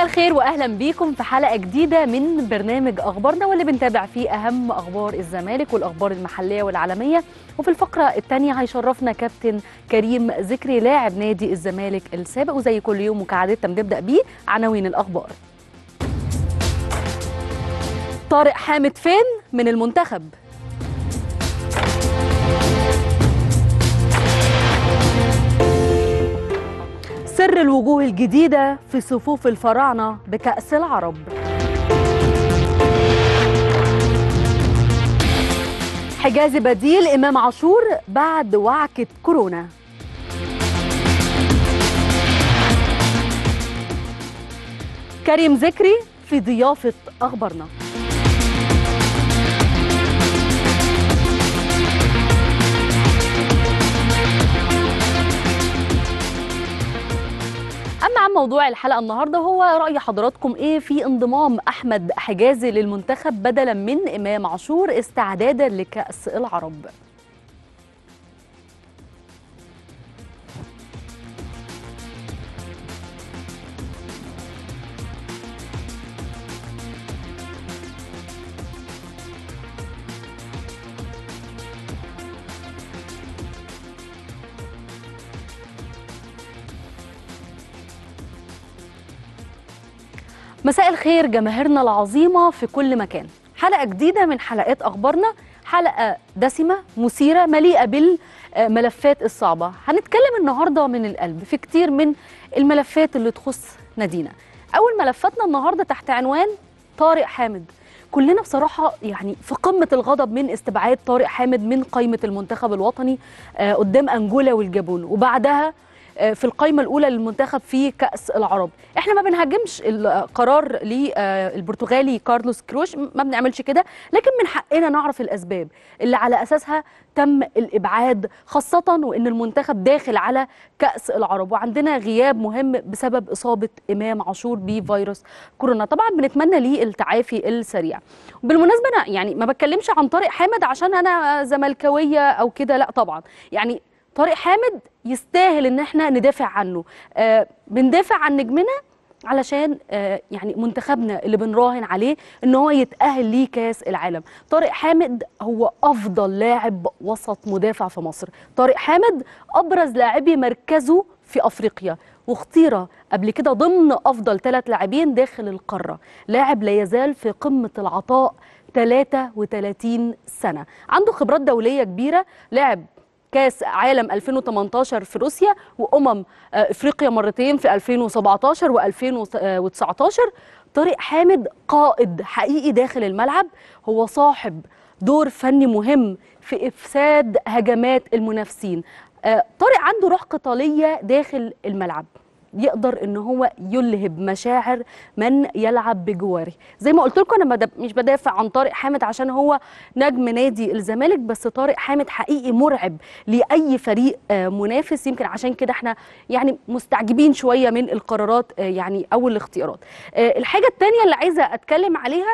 مساء الخير واهلا بيكم في حلقه جديده من برنامج اخبارنا واللي بنتابع فيه اهم اخبار الزمالك والاخبار المحليه والعالميه وفي الفقره الثانيه هيشرفنا كابتن كريم ذكري لاعب نادي الزمالك السابق وزي كل يوم وكعادتنا بنبدا بيه عناوين الاخبار طارق حامد فين من المنتخب سر الوجوه الجديدة في صفوف الفراعنة بكأس العرب حجازي بديل إمام عاشور بعد وعكة كورونا كريم ذكري في ضيافة أخبارنا اما عن موضوع الحلقه النهارده هو راي حضراتكم ايه في انضمام احمد حجازي للمنتخب بدلا من امام عاشور استعدادا لكاس العرب مساء الخير جماهيرنا العظيمة في كل مكان حلقة جديدة من حلقات أخبارنا حلقة دسمة مثيرة مليئة بالملفات الصعبة هنتكلم النهاردة من القلب في كتير من الملفات اللي تخص نادينا أول ملفاتنا النهاردة تحت عنوان طارق حامد كلنا بصراحة يعني في قمة الغضب من استبعاد طارق حامد من قائمة المنتخب الوطني قدام أنجولا والجابون وبعدها في القائمة الأولى للمنتخب في كأس العرب احنا ما بنهاجمش القرار للبرتغالي كارلوس كروش ما بنعملش كده لكن من حقنا نعرف الأسباب اللي على أساسها تم الإبعاد خاصة وإن المنتخب داخل على كأس العرب وعندنا غياب مهم بسبب إصابة إمام عاشور بفيروس كورونا طبعا بنتمنى ليه التعافي السريع بالمناسبة أنا يعني ما بتكلمش عن طارق حامد عشان أنا زملكاوية أو كده لا طبعا يعني طارق حامد يستاهل ان احنا ندافع عنه آه بندافع عن نجمنا علشان آه يعني منتخبنا اللي بنراهن عليه ان هو يتاهل ليه كاس العالم طارق حامد هو افضل لاعب وسط مدافع في مصر طارق حامد ابرز لاعبي مركزه في افريقيا واختير قبل كده ضمن افضل ثلاث لاعبين داخل القاره لاعب لا يزال في قمه العطاء 33 سنه عنده خبرات دوليه كبيره لاعب كاس عالم 2018 في روسيا وامم افريقيا مرتين في 2017 و2019 طارق حامد قائد حقيقي داخل الملعب هو صاحب دور فني مهم في افساد هجمات المنافسين طارق عنده روح قتاليه داخل الملعب يقدر ان هو يلهب مشاعر من يلعب بجواره زي ما قلت لكم انا مدب... مش بدافع عن طارق حامد عشان هو نجم نادي الزمالك بس طارق حامد حقيقي مرعب لاي فريق منافس يمكن عشان كده احنا يعني مستعجبين شويه من القرارات يعني او الاختيارات الحاجه الثانيه اللي عايزه اتكلم عليها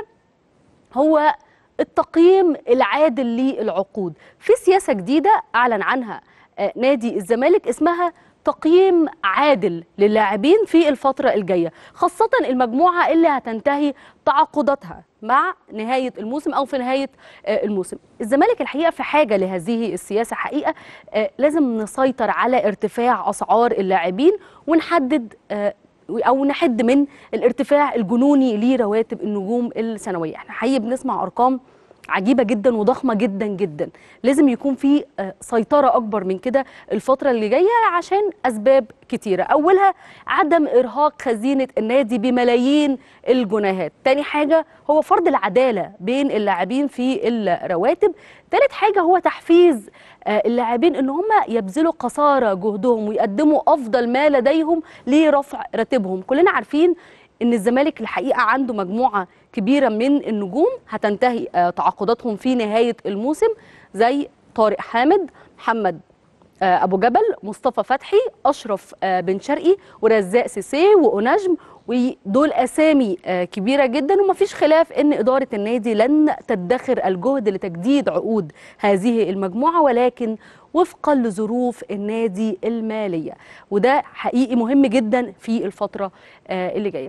هو التقييم العادل للعقود في سياسه جديده اعلن عنها نادي الزمالك اسمها تقييم عادل للاعبين في الفترة الجاية خاصة المجموعة اللي هتنتهي تعاقداتها مع نهاية الموسم أو في نهاية الموسم الزمالك الحقيقة في حاجة لهذه السياسة حقيقة لازم نسيطر على ارتفاع أسعار اللاعبين ونحدد او نحد من الارتفاع الجنوني لرواتب النجوم السنويه احنا حقيقي بنسمع ارقام عجيبه جدا وضخمه جدا جدا لازم يكون في سيطره اكبر من كده الفتره اللي جايه عشان اسباب كتيره اولها عدم ارهاق خزينه النادي بملايين الجنيهات تاني حاجه هو فرض العداله بين اللاعبين في الرواتب تالت حاجه هو تحفيز اللاعبين ان هم يبذلوا قصارى جهدهم ويقدموا افضل ما لديهم لرفع راتبهم كلنا عارفين ان الزمالك الحقيقه عنده مجموعه كبيره من النجوم هتنتهي تعاقداتهم في نهايه الموسم زي طارق حامد محمد ابو جبل مصطفى فتحي اشرف بن شرقي ورزاق سيسي وانجم ودول اسامي كبيره جدا ومفيش خلاف ان اداره النادي لن تدخر الجهد لتجديد عقود هذه المجموعه ولكن وفقا لظروف النادي الماليه وده حقيقي مهم جدا في الفتره اللي جايه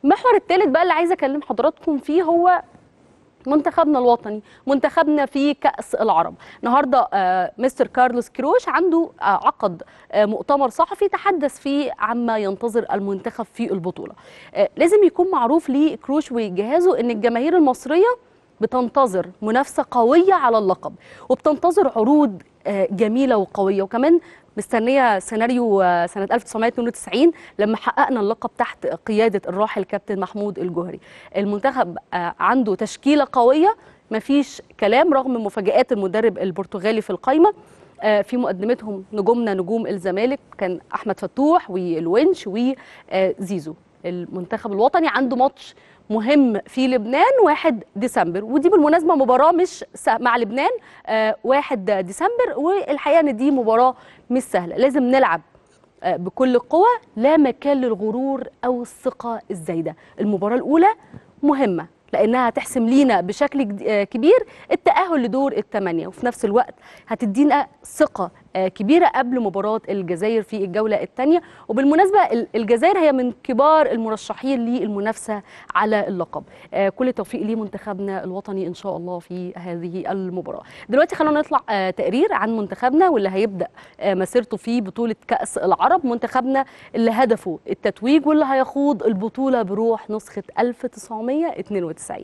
المحور الثالث بقى اللي عايزه اكلم حضراتكم فيه هو منتخبنا الوطني منتخبنا في كأس العرب النهارده آه، مستر كارلوس كروش عنده آه، عقد آه، مؤتمر صحفي تحدث فيه عما ينتظر المنتخب في البطولة آه، لازم يكون معروف لكروش وجهازه ان الجماهير المصرية بتنتظر منافسة قوية على اللقب وبتنتظر عروض آه، جميلة وقوية وكمان مستنية سيناريو آه، سنة 1992 لما حققنا اللقب تحت قيادة الراحل كابتن محمود الجوهري المنتخب آه، عنده تشكيلة قوية مفيش كلام رغم مفاجآت المدرب البرتغالي في القايمة آه، في مقدمتهم نجومنا نجوم الزمالك كان أحمد فتوح والونش وزيزو المنتخب الوطني عنده ماتش مهم في لبنان 1 ديسمبر ودي بالمناسبه مباراه مش س- مع لبنان آه، 1 ديسمبر والحقيقه ان دي مباراه مش سهله لازم نلعب آه، بكل القوة لا مكان للغرور أو الثقة الزايدة المباراة الأولى مهمة لأنها هتحسم لينا بشكل جد- آه، كبير التأهل لدور الثمانية وفي نفس الوقت هتدينا ثقة آه، كبيرة قبل مباراة الجزائر في الجولة الثانية وبالمناسبة ال- الجزائر هي من كبار المرشحين للمنافسة على اللقب آه، كل التوفيق لمنتخبنا الوطني إن شاء الله في هذه المباراة دلوقتي خلونا نطلع آه، تقرير عن منتخبنا واللي هيبدأ آه، مسيرته في بطولة كأس العرب منتخبنا اللي هدفه التتويج واللي هيخوض البطولة بروح نسخة 1992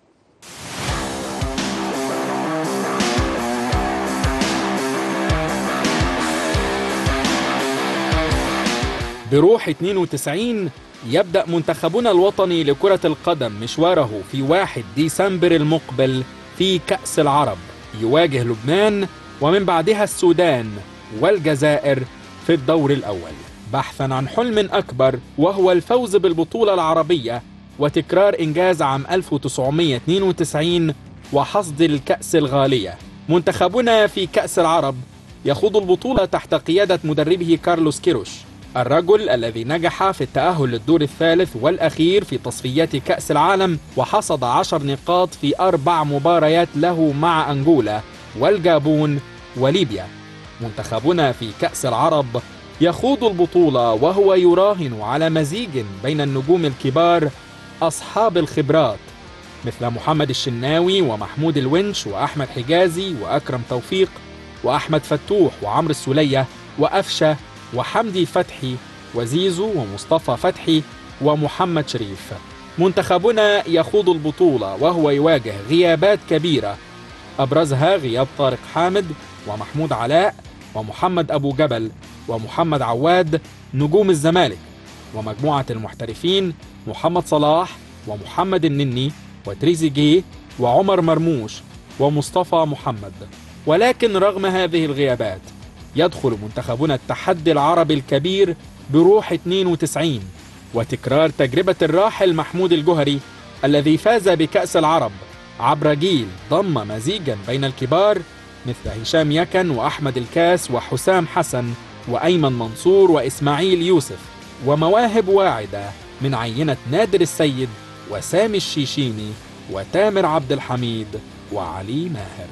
بروح 92 يبدأ منتخبنا الوطني لكرة القدم مشواره في 1 ديسمبر المقبل في كأس العرب يواجه لبنان ومن بعدها السودان والجزائر في الدور الأول بحثا عن حلم أكبر وهو الفوز بالبطولة العربية وتكرار إنجاز عام 1992 وحصد الكأس الغالية منتخبنا في كأس العرب يخوض البطولة تحت قيادة مدربه كارلوس كيروش الرجل الذي نجح في التأهل للدور الثالث والأخير في تصفيات كأس العالم وحصد عشر نقاط في أربع مباريات له مع أنجولا والجابون وليبيا منتخبنا في كأس العرب يخوض البطولة وهو يراهن على مزيج بين النجوم الكبار أصحاب الخبرات مثل محمد الشناوي ومحمود الونش وأحمد حجازي وأكرم توفيق وأحمد فتوح وعمرو السولية وأفشة وحمدي فتحي وزيزو ومصطفى فتحي ومحمد شريف منتخبنا يخوض البطولة وهو يواجه غيابات كبيرة أبرزها غياب طارق حامد ومحمود علاء ومحمد أبو جبل ومحمد عواد نجوم الزمالك ومجموعة المحترفين محمد صلاح ومحمد النني وتريزيجيه وعمر مرموش ومصطفى محمد ولكن رغم هذه الغيابات يدخل منتخبنا التحدي العربي الكبير بروح 92 وتكرار تجربة الراحل محمود الجهري الذي فاز بكأس العرب عبر جيل ضم مزيجا بين الكبار مثل هشام يكن وأحمد الكاس وحسام حسن وأيمن منصور وإسماعيل يوسف ومواهب واعدة من عينة نادر السيد وسامي الشيشيني وتامر عبد الحميد وعلي ماهر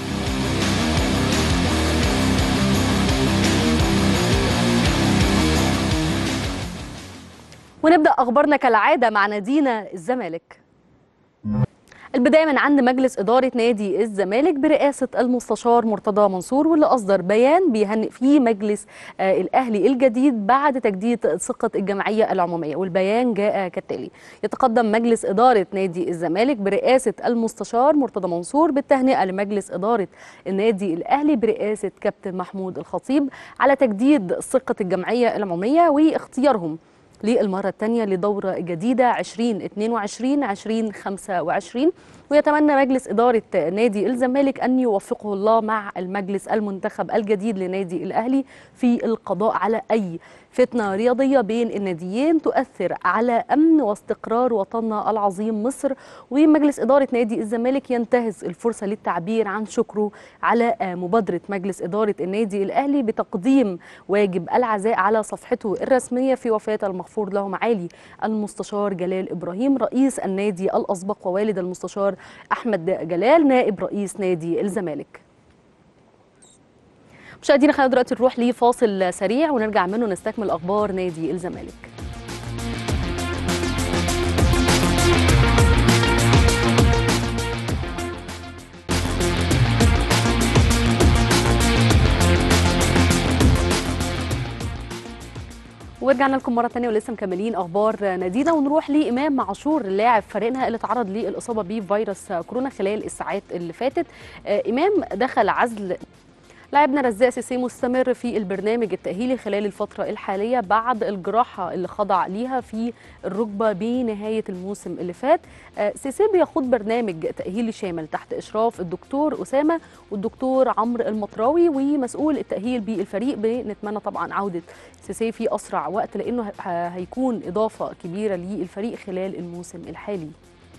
ونبدأ أخبارنا كالعادة مع نادينا الزمالك البداية من عند مجلس إدارة نادي الزمالك برئاسة المستشار مرتضى منصور واللي أصدر بيان بيهنئ فيه مجلس آه الأهلي الجديد بعد تجديد ثقة الجمعية العمومية والبيان جاء كالتالي يتقدم مجلس إدارة نادي الزمالك برئاسة المستشار مرتضى منصور بالتهنئة لمجلس إدارة النادي الأهلي برئاسة كابتن محمود الخطيب على تجديد ثقة الجمعية العمومية واختيارهم للمرة الثانية لدورة جديدة 2022 2025 ويتمنى مجلس إدارة نادي الزمالك أن يوفقه الله مع المجلس المنتخب الجديد لنادي الأهلي في القضاء على أي فتنة رياضية بين الناديين تؤثر على أمن واستقرار وطننا العظيم مصر ومجلس إدارة نادي الزمالك ينتهز الفرصة للتعبير عن شكره على مبادرة مجلس إدارة النادي الأهلي بتقديم واجب العزاء على صفحته الرسمية في وفاة المغفور له معالي المستشار جلال إبراهيم رئيس النادي الأسبق ووالد المستشار أحمد جلال نائب رئيس نادي الزمالك مشاهدينا خلينا دلوقتي نروح لفاصل سريع ونرجع منه نستكمل اخبار نادي الزمالك ورجعنا لكم مره ثانيه ولسه مكملين اخبار نادينا ونروح لامام عاشور لاعب فريقنا اللي تعرض للاصابه بفيروس كورونا خلال الساعات اللي فاتت آه، امام دخل عزل لاعبنا رزاق سيسي مستمر في البرنامج التأهيلي خلال الفترة الحالية بعد الجراحة اللي خضع ليها في الركبة بنهاية الموسم اللي فات آه، سيسي بيخوض برنامج تأهيلي شامل تحت إشراف الدكتور أسامة والدكتور عمرو المطراوي ومسؤول التأهيل بالفريق بنتمنى طبعا عودة سيسي في أسرع وقت لأنه ه- هيكون إضافة كبيرة للفريق خلال الموسم الحالي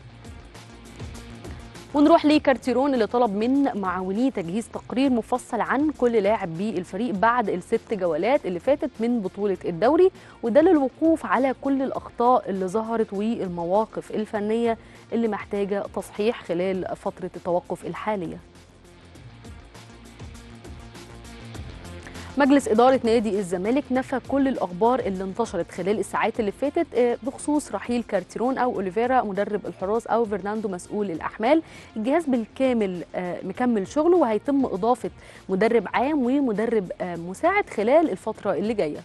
ونروح لكارتيرون اللي طلب من معاونيه تجهيز تقرير مفصل عن كل لاعب بالفريق بعد الست جولات اللي فاتت من بطوله الدوري وده للوقوف على كل الاخطاء اللي ظهرت والمواقف الفنيه اللي محتاجه تصحيح خلال فتره التوقف الحاليه مجلس إدارة نادي الزمالك نفى كل الأخبار اللي انتشرت خلال الساعات اللي فاتت آه، بخصوص رحيل كارتيرون أو أوليفيرا مدرب الحراس أو فرناندو مسؤول الأحمال الجهاز بالكامل آه، مكمل شغله وهيتم إضافة مدرب عام ومدرب آه، مساعد خلال الفترة اللي جاية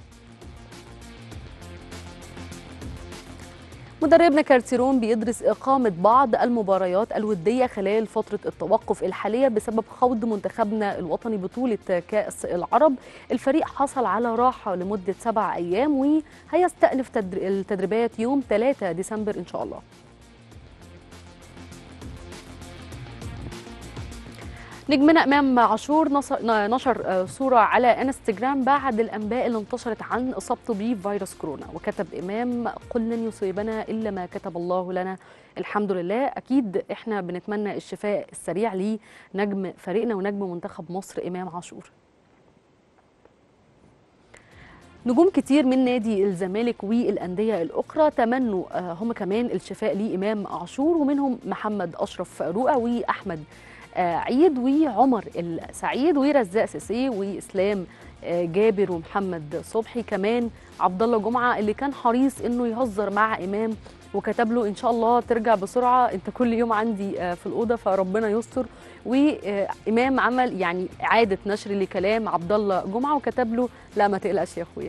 مدربنا كارتيرون بيدرس إقامة بعض المباريات الودية خلال فترة التوقف الحالية بسبب خوض منتخبنا الوطني بطولة كأس العرب الفريق حصل على راحة لمدة سبع أيام وهيستأنف تدر- التدريبات يوم 3 ديسمبر إن شاء الله نجمنا امام عاشور نصر- نشر آه، صوره على انستجرام بعد الانباء اللي انتشرت عن اصابته بفيروس كورونا وكتب امام قل لن يصيبنا الا ما كتب الله لنا الحمد لله اكيد احنا بنتمنى الشفاء السريع لنجم فريقنا ونجم منتخب مصر امام عاشور نجوم كتير من نادي الزمالك والانديه الاخرى تمنوا آه، هم كمان الشفاء لامام عاشور ومنهم محمد اشرف رؤى واحمد آه، عيد وعمر السعيد ورزاق سيسي واسلام آه، جابر ومحمد صبحي كمان عبد الله جمعه اللي كان حريص انه يهزر مع امام وكتب له ان شاء الله ترجع بسرعه انت كل يوم عندي آه، في الاوضه فربنا يستر وامام عمل يعني اعاده نشر لكلام عبد الله جمعه وكتب له لا ما تقلقش يا اخويا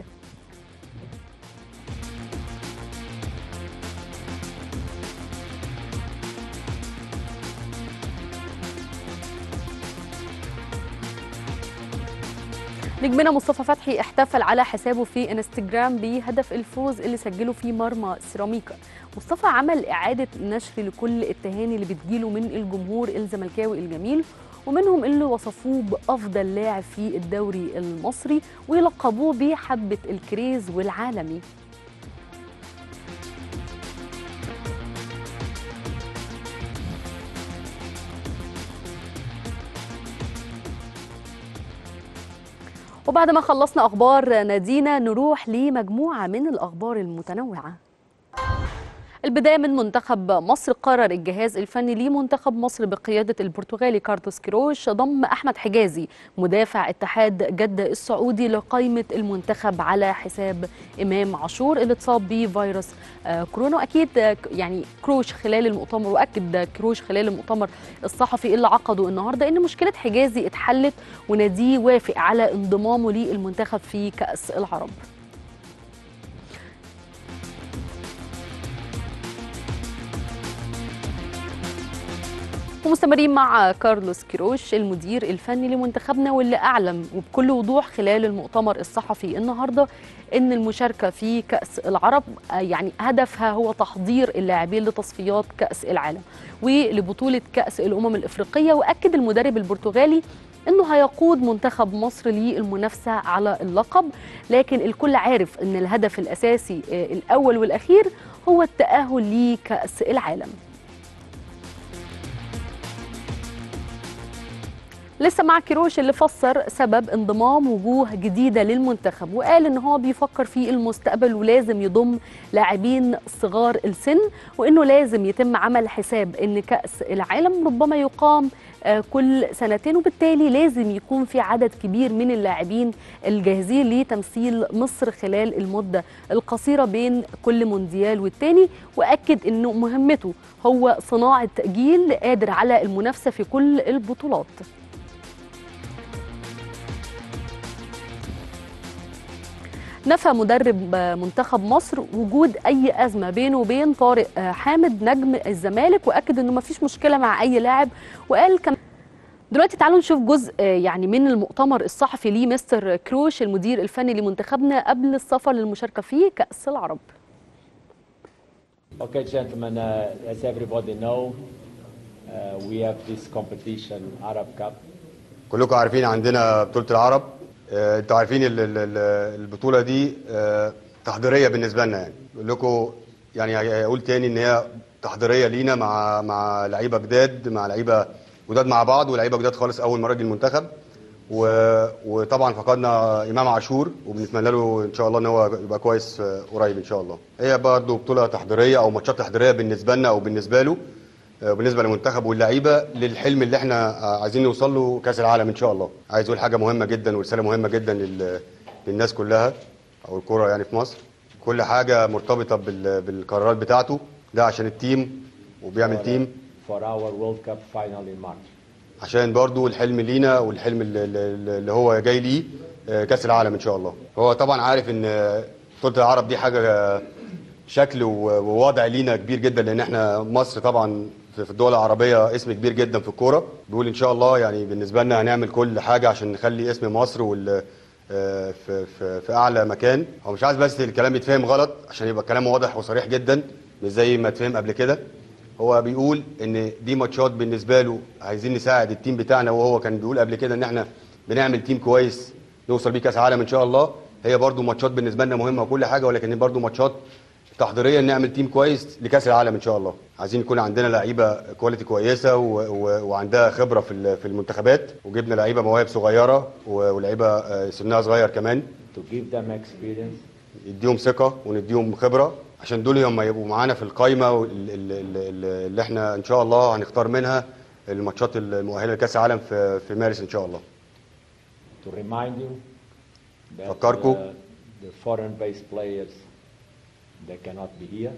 نجمنا مصطفى فتحي احتفل على حسابه في انستجرام بهدف الفوز اللي سجله في مرمى سيراميكا مصطفى عمل إعادة نشر لكل التهاني اللي بتجيله من الجمهور الزملكاوي الجميل ومنهم اللي وصفوه بأفضل لاعب في الدوري المصري ويلقبوه بحبة الكريز والعالمي وبعد ما خلصنا أخبار نادينا نروح لمجموعة من الأخبار المتنوعة البداية من منتخب مصر قرر الجهاز الفني لمنتخب مصر بقيادة البرتغالي كارلوس كيروش ضم أحمد حجازي مدافع اتحاد جدة السعودي لقائمة المنتخب على حساب إمام عاشور اللي اتصاب بفيروس آه، كورونا وأكيد آه، يعني كروش خلال المؤتمر وأكد كروش خلال المؤتمر الصحفي اللي عقده النهاردة إن مشكلة حجازي اتحلت وناديه وافق على انضمامه للمنتخب في كأس العرب ومستمرين مع كارلوس كيروش المدير الفني لمنتخبنا واللي اعلن وبكل وضوح خلال المؤتمر الصحفي النهارده ان المشاركه في كاس العرب آه، يعني هدفها هو تحضير اللاعبين لتصفيات كاس العالم ولبطوله كاس الامم الافريقيه واكد المدرب البرتغالي انه هيقود منتخب مصر للمنافسه على اللقب لكن الكل عارف ان الهدف الاساسي آه، الاول والاخير هو التاهل لكاس العالم لسه مع كيروش اللي فسر سبب انضمام وجوه جديده للمنتخب وقال ان هو بيفكر في المستقبل ولازم يضم لاعبين صغار السن وانه لازم يتم عمل حساب ان كاس العالم ربما يقام آه، كل سنتين وبالتالي لازم يكون في عدد كبير من اللاعبين الجاهزين لتمثيل مصر خلال المده القصيره بين كل مونديال والتاني واكد انه مهمته هو صناعه جيل قادر على المنافسه في كل البطولات نفى مدرب آه، منتخب مصر وجود اي ازمه بينه وبين طارق آه، حامد نجم الزمالك واكد انه ما فيش مشكله مع اي لاعب وقال كم دلوقتي تعالوا نشوف جزء آه، يعني من المؤتمر الصحفي ليه مستر كروش المدير الفني لمنتخبنا قبل السفر للمشاركه في كاس العرب Okay, gentlemen, uh, as everybody know, uh, we have this competition, Arab Cup. كلكم عارفين عندنا بطولة العرب آه، انتوا عارفين ال- ال- ال- البطولة دي آه، تحضيرية بالنسبة لنا يعني بقول لكم يعني هقول تاني ان هي تحضيرية لينا مع مع لعيبة جداد مع لعيبة جداد مع بعض ولعيبة جداد خالص أول مرة يجي المنتخب و... وطبعا فقدنا إمام عاشور وبنتمنى له إن شاء الله إن هو يبقى كويس آه، قريب إن شاء الله هي برضه بطولة تحضيرية أو ماتشات تحضيرية بالنسبة لنا أو بالنسبة له آه، بالنسبه للمنتخب واللعيبه للحلم اللي احنا آه، عايزين نوصل له كاس العالم ان شاء الله عايز اقول حاجه مهمه جدا ورساله مهمه جدا لل- للناس كلها او الكره يعني في مصر كل حاجه مرتبطه بال- بالقرارات بتاعته ده عشان التيم وبيعمل تيم For our World Cup final in March. عشان برضو الحلم لينا والحلم اللي, اللي اللي هو جاي ليه آه، كاس العالم ان شاء الله هو طبعا عارف ان آه، بطوله العرب دي حاجه آه، شكل و- ووضع لينا كبير جدا لان احنا مصر طبعا في في الدول العربيه اسم كبير جدا في الكوره بيقول ان شاء الله يعني بالنسبه لنا هنعمل كل حاجه عشان نخلي اسم مصر وال آه، في في في اعلى مكان هو مش عايز بس الكلام يتفهم غلط عشان يبقى الكلام واضح وصريح جدا مش زي ما اتفهم قبل كده هو بيقول ان دي ماتشات بالنسبه له عايزين نساعد التيم بتاعنا وهو كان بيقول قبل كده ان احنا بنعمل تيم كويس نوصل بيه كاس عالم ان شاء الله هي برضو ماتشات بالنسبه لنا مهمه وكل حاجه ولكن برضو ماتشات تحضيريه نعمل تيم كويس لكاس العالم ان شاء الله عايزين يكون عندنا لعيبه كواليتي كويسه و... و... وعندها خبره في ال- في المنتخبات وجبنا لعيبه مواهب صغيره و... ولعيبه آه، سنها صغير كمان To give them experience, يديهم ثقه ونديهم خبره عشان دول هم يبقوا معانا في القايمه وال- ال- ال- ال- اللي احنا ان شاء الله هنختار منها الماتشات المؤهله لكاس العالم في في مارس ان شاء الله to remind you that فكركوا. uh, the foreign-based players, they cannot be here.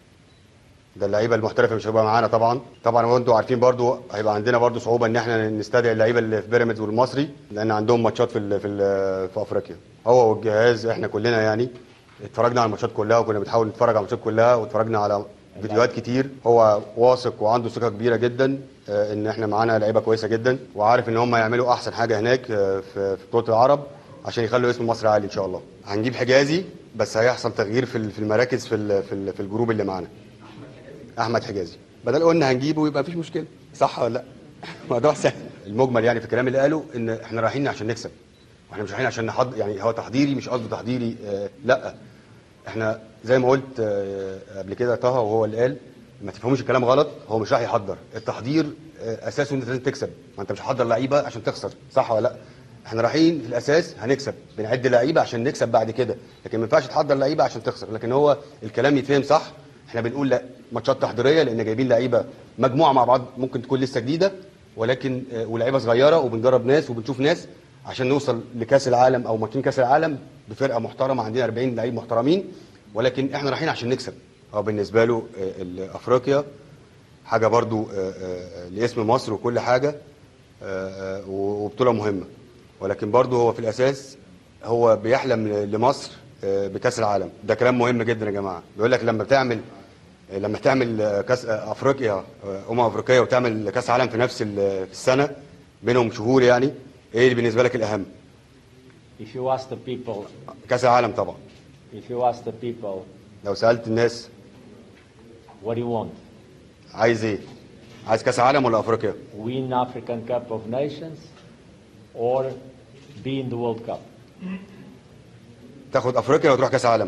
ده اللعيبه المحترفه مش هيبقى معانا طبعا طبعا وانتوا عارفين برضو هيبقى عندنا برضو صعوبه ان احنا نستدعي اللعيبه اللي في بيراميدز والمصري لان عندهم ماتشات في ال في ال في افريقيا هو والجهاز احنا كلنا يعني اتفرجنا على الماتشات كلها وكنا بنحاول نتفرج على الماتشات كلها واتفرجنا على فيديوهات كتير هو واثق وعنده ثقه كبيره جدا آه، ان احنا معانا لعيبه كويسه جدا وعارف ان هم يعملوا احسن حاجه هناك آه، في في بطوله العرب عشان يخلوا اسم مصر عالي ان شاء الله هنجيب حجازي بس هيحصل تغيير في ال- في المراكز في ال- في ال- في الجروب اللي معانا احمد حجازي بدل قلنا هنجيبه يبقى مفيش مشكله صح ولا لا الموضوع سهل المجمل يعني في الكلام اللي قاله ان احنا رايحين عشان نكسب واحنا مش رايحين عشان نحض يعني هو تحضيري مش قصده تحضيري آه لا احنا زي ما قلت آه قبل كده طه وهو اللي قال ما تفهموش الكلام غلط هو مش رايح يحضر التحضير آه اساسه ان انت لازم تكسب ما انت مش هتحضر لعيبه عشان تخسر صح ولا لا احنا رايحين في الاساس هنكسب بنعد لعيبه عشان نكسب بعد كده لكن ما ينفعش تحضر لعيبه عشان تخسر لكن هو الكلام يتفهم صح احنا بنقول لا ماتشات تحضيريه لان جايبين لعيبه مجموعه مع بعض ممكن تكون لسه جديده ولكن آه، ولعيبه صغيره وبندرب ناس وبنشوف ناس عشان نوصل لكاس العالم او ماتشين كاس العالم بفرقه محترمه عندنا 40 لعيب محترمين ولكن احنا رايحين عشان نكسب هو بالنسبه له آه، ال- افريقيا حاجه برضو آه، آه، لاسم مصر وكل حاجه آه، آه، وبطوله مهمه ولكن برضو هو في الاساس هو بيحلم لمصر آه، بكاس العالم ده كلام مهم جدا يا جماعه بيقول لك لما بتعمل لما تعمل آه، كاس آه، افريقيا آه، امم افريقيه وتعمل كاس عالم في نفس ال- في السنه بينهم شهور يعني ايه اللي بالنسبه لك الاهم If you ask the people, كاس العالم طبعا if you ask the people, لو سالت الناس what do you want? عايز ايه عايز كاس عالم ولا افريقيا Win African Cup of Nations or be in the World Cup? تاخد افريقيا ولا تروح كاس عالم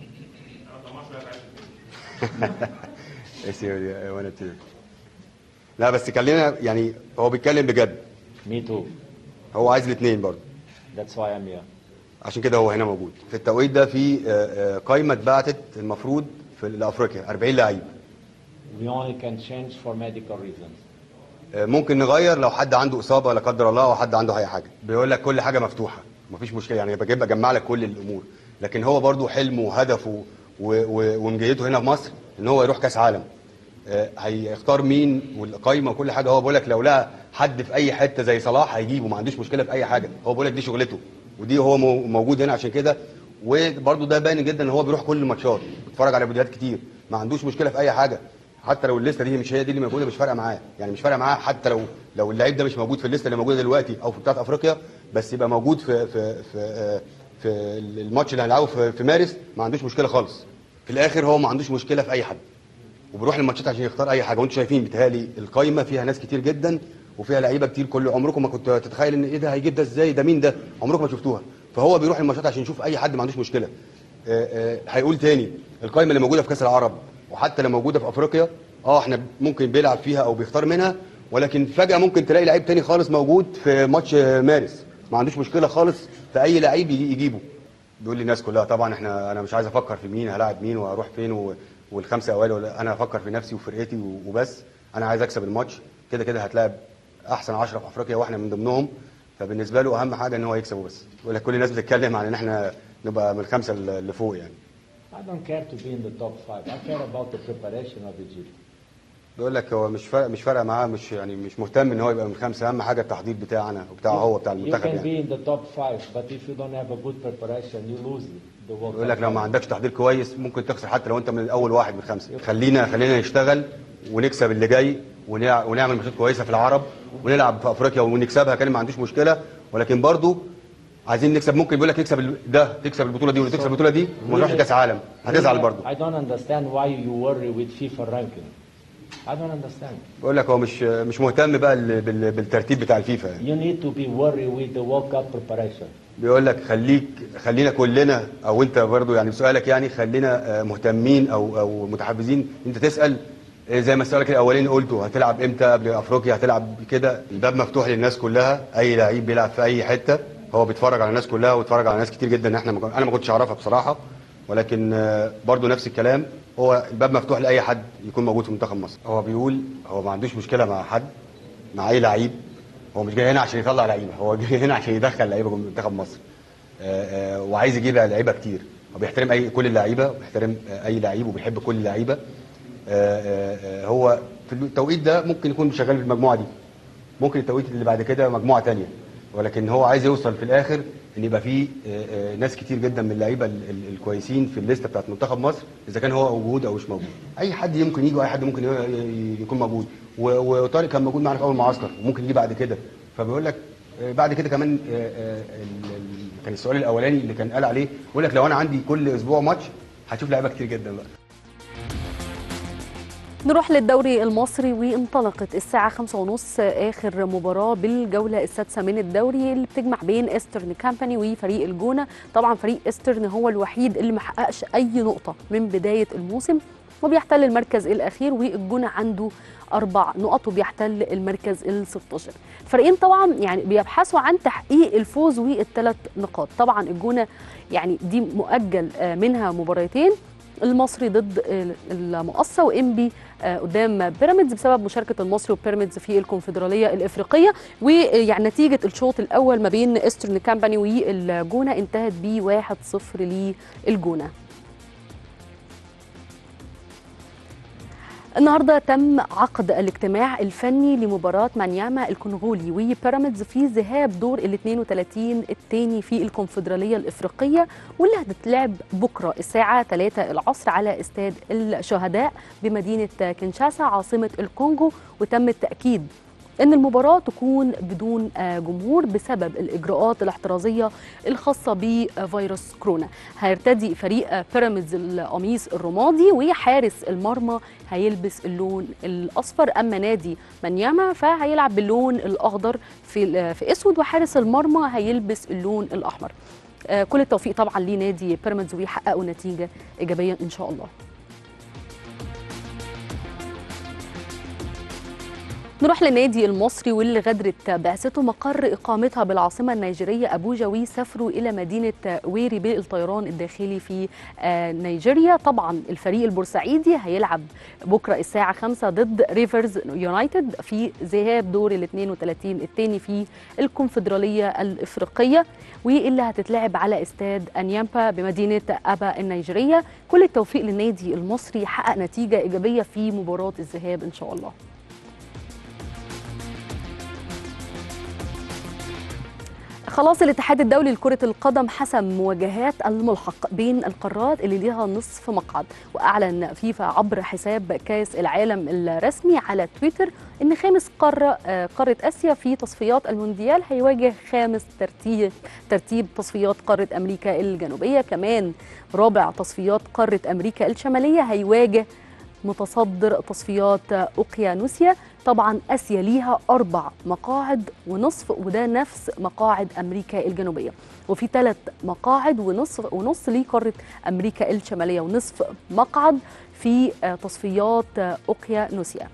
وانا تيم. لا بس خلينا يعني هو بيتكلم بجد Me too. هو عايز الاثنين برضه That's why I'm here. عشان كده هو هنا موجود في التوقيت ده في آه، آه، قائمه اتبعتت المفروض في لافريقيا 40 لعيب We only can change for medical reasons. آه، ممكن نغير لو حد عنده اصابه لا قدر الله او حد عنده اي حاجه بيقول لك كل حاجه مفتوحه مفيش مشكله يعني بجيب اجمع لك كل الامور لكن هو برضو حلمه وهدفه و- و- ومجيته هنا في مصر ان هو يروح كاس عالم آه، هيختار مين والقايمه وكل حاجه هو بيقول لك لو لقى حد في اي حته زي صلاح هيجيبه ما عندوش مشكله في اي حاجه هو بيقول لك دي شغلته ودي هو مو- موجود هنا عشان كده وبرده ده باين جدا ان هو بيروح كل الماتشات بيتفرج على فيديوهات كتير ما عندوش مشكله في اي حاجه حتى لو الليسته دي مش هي دي اللي موجوده مش فارقه معاه يعني مش فارقه معاه حتى لو لو اللعيب ده مش موجود في الليسته اللي موجوده دلوقتي او في بتاعه افريقيا بس يبقى موجود في في في آه، في الماتش اللي هنلعبه في في مارس ما عندوش مشكله خالص في الاخر هو ما عندوش مشكله في اي حد وبيروح الماتشات عشان يختار اي حاجه وانتم شايفين بيتهيألي القايمه فيها ناس كتير جدا وفيها لعيبه كتير كل عمركم ما كنت تتخيل ان ايه ده هيجيب ده ازاي ده مين ده عمركم ما شفتوها فهو بيروح الماتشات عشان يشوف اي حد ما عندوش مشكله آه، آه، هيقول تاني القايمه اللي موجوده في كاس العرب وحتى لو موجوده في افريقيا اه احنا ممكن بيلعب فيها او بيختار منها ولكن فجاه ممكن تلاقي لعيب تاني خالص موجود في ماتش آه، مارس ما عندوش مشكله خالص في اي لعيب يجي- يجيبه بيقول لي الناس كلها طبعا احنا انا مش عايز افكر في مين هلاعب مين وهروح فين و... والخمسه اوائل ولا انا هفكر في نفسي وفرقتي و- وبس انا عايز اكسب الماتش كده كده هتلاعب احسن 10 في افريقيا واحنا من ضمنهم فبالنسبه له اهم حاجه ان هو يكسب وبس يقول لك كل الناس بتتكلم عن ان احنا نبقى من الخمسه اللي فوق يعني I don't care to be in the top five. I care about the preparation of Egypt. بيقول لك هو مش فارق مش فارقه معاه مش يعني مش مهتم ان هو يبقى من الخمسه اهم حاجه التحضير بتاعنا وبتاعه هو بتاع You المنتخب can يعني be in the top five, but if you don't have a good preparation, you lose the World بيقول لك Cup لو ما final. عندكش تحضير كويس ممكن تخسر حتى لو انت من اول واحد من الخمسه خلينا خلينا نشتغل ونكسب اللي جاي ونع- ونعمل ماتشات كويسه في العرب ونلعب في افريقيا ونكسبها كان ما عندوش مشكله ولكن برضو عايزين نكسب ممكن بيقول لك نكسب ال- ده تكسب البطوله دي وتكسب البطوله دي وما نروحش كاس عالم هتزعل برضو I don't understand why you worry with FIFA ranking. I don't understand. بيقول لك هو مش مش مهتم بقى ال- بال- بالترتيب بتاع الفيفا يعني. You need to be worried with the World Cup preparation. بيقول لك خليك خلينا كلنا او انت برضو يعني بسؤالك يعني خلينا آه، مهتمين او او متحفزين انت تسال آه، زي ما سؤالك الاولاني قلته هتلعب امتى قبل افريقيا هتلعب كده الباب مفتوح للناس كلها اي لعيب بيلعب في اي حته هو بيتفرج على الناس كلها وبيتفرج على ناس كتير جدا احنا ما كن- انا ما كنتش اعرفها بصراحه ولكن آه، برضو نفس الكلام هو الباب مفتوح لاي حد يكون موجود في منتخب مصر هو بيقول هو ما عندوش مشكله مع حد مع اي لعيب هو مش جاي هنا عشان يطلع لعيبه هو جاي هنا عشان يدخل لعيبه جوه منتخب مصر آه، آه، وعايز يجيب لعيبه كتير هو بيحترم اي كل اللعيبه وبيحترم آه، اي لعيب وبيحب كل اللعيبه آه، آه، آه، هو في التوقيت ده ممكن يكون شغال في المجموعه دي ممكن التوقيت اللي بعد كده مجموعه تانية ولكن هو عايز يوصل في الاخر ان يبقى فيه آه، آه، ناس كتير جدا من اللعيبه ال- ال- الكويسين في الليسته بتاعت منتخب مصر اذا كان هو موجود او مش موجود اي حد يمكن يجي واي حد ممكن ي- ي- يكون موجود و- وطارق كان موجود معانا في اول معسكر وممكن يجي بعد كده فبيقول لك آه، بعد كده كمان آه، آه، ال- ال- كان السؤال الاولاني اللي كان قال عليه بيقول لك لو انا عندي كل اسبوع ماتش هتشوف لعيبه كتير جدا بقى نروح للدوري المصري وانطلقت الساعة خمسة ونص آخر مباراة بالجولة السادسة من الدوري اللي بتجمع بين إسترن كامباني وفريق الجونة طبعا فريق إسترن هو الوحيد اللي محققش أي نقطة من بداية الموسم وبيحتل المركز الأخير والجونة عنده أربع نقط وبيحتل المركز ال 16 الفريقين طبعا يعني بيبحثوا عن تحقيق الفوز والثلاث نقاط طبعا الجونة يعني دي مؤجل آه، منها مباراتين المصري ضد المقصه وانبي آه، قدام بيراميدز بسبب مشاركه المصري وبيراميدز في الكونفدراليه الافريقيه ويعني نتيجه الشوط الاول ما بين ايسترن كامباني والجونه انتهت ب 1-0 للجونه النهارده تم عقد الاجتماع الفني لمباراه مانياما الكونغولي وبيراميدز في ذهاب دور ال 32 الثاني في الكونفدراليه الافريقيه واللي هتتلعب بكره الساعه 3 العصر على استاد الشهداء بمدينه كينشاسا عاصمه الكونغو وتم التاكيد ان المباراه تكون بدون آه، جمهور بسبب الاجراءات الاحترازيه الخاصه بفيروس كورونا هيرتدي فريق آه، بيراميدز القميص الرمادي وحارس المرمى هيلبس اللون الاصفر اما نادي منياما فهيلعب باللون الاخضر في آه، في اسود وحارس المرمى هيلبس اللون الاحمر آه، كل التوفيق طبعا لنادي بيراميدز ويحققوا نتيجه ايجابيه ان شاء الله نروح للنادي المصري واللي غادرت بعثته مقر اقامتها بالعاصمه النيجيريه ابوجا وسافروا الى مدينه ويري بالطيران الداخلي في آه، نيجيريا طبعا الفريق البورسعيدي هيلعب بكره الساعه 5 ضد ريفرز يونايتد في ذهاب دور ال 32 الثاني في الكونفدراليه الافريقيه واللي هتتلعب على استاد انيامبا بمدينه ابا النيجيريه كل التوفيق للنادي المصري يحقق نتيجه ايجابيه في مباراه الذهاب ان شاء الله خلاص الاتحاد الدولي لكرة القدم حسم مواجهات الملحق بين القارات اللي ليها نصف مقعد وأعلن فيفا عبر حساب كأس العالم الرسمي على تويتر إن خامس قارة آه، قارة آسيا في تصفيات المونديال هيواجه خامس ترتيب ترتيب تصفيات قارة أمريكا الجنوبية كمان رابع تصفيات قارة أمريكا الشمالية هيواجه متصدر تصفيات اوقيانوسيا طبعا اسيا ليها اربع مقاعد ونصف وده نفس مقاعد امريكا الجنوبيه وفي ثلاث مقاعد ونصف ونص لقاره امريكا الشماليه ونصف مقعد في آه، تصفيات آه، اوقيانوسيا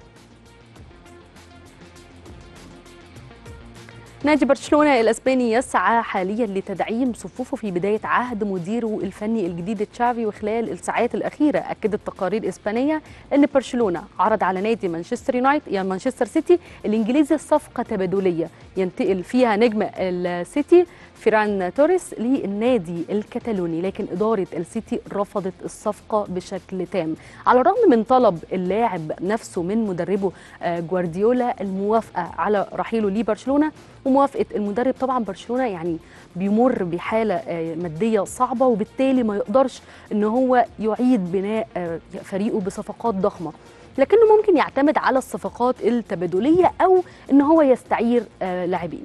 نادي برشلونة الأسباني يسعى حاليا لتدعيم صفوفه في بداية عهد مديره الفني الجديد تشافي وخلال الساعات الأخيرة أكدت تقارير إسبانية أن برشلونة عرض على نادي مانشستر يونايتد يعني مانشستر سيتي الإنجليزي صفقة تبادلية ينتقل فيها نجم السيتي فيران توريس للنادي الكتالوني لكن إدارة السيتي رفضت الصفقة بشكل تام على الرغم من طلب اللاعب نفسه من مدربه آه، جوارديولا الموافقة على رحيله لبرشلونة وموافقة المدرب طبعا برشلونة يعني بيمر بحالة آه، مادية صعبة وبالتالي ما يقدرش ان هو يعيد بناء آه، فريقه بصفقات ضخمة لكنه ممكن يعتمد على الصفقات التبادلية او ان هو يستعير آه، لاعبين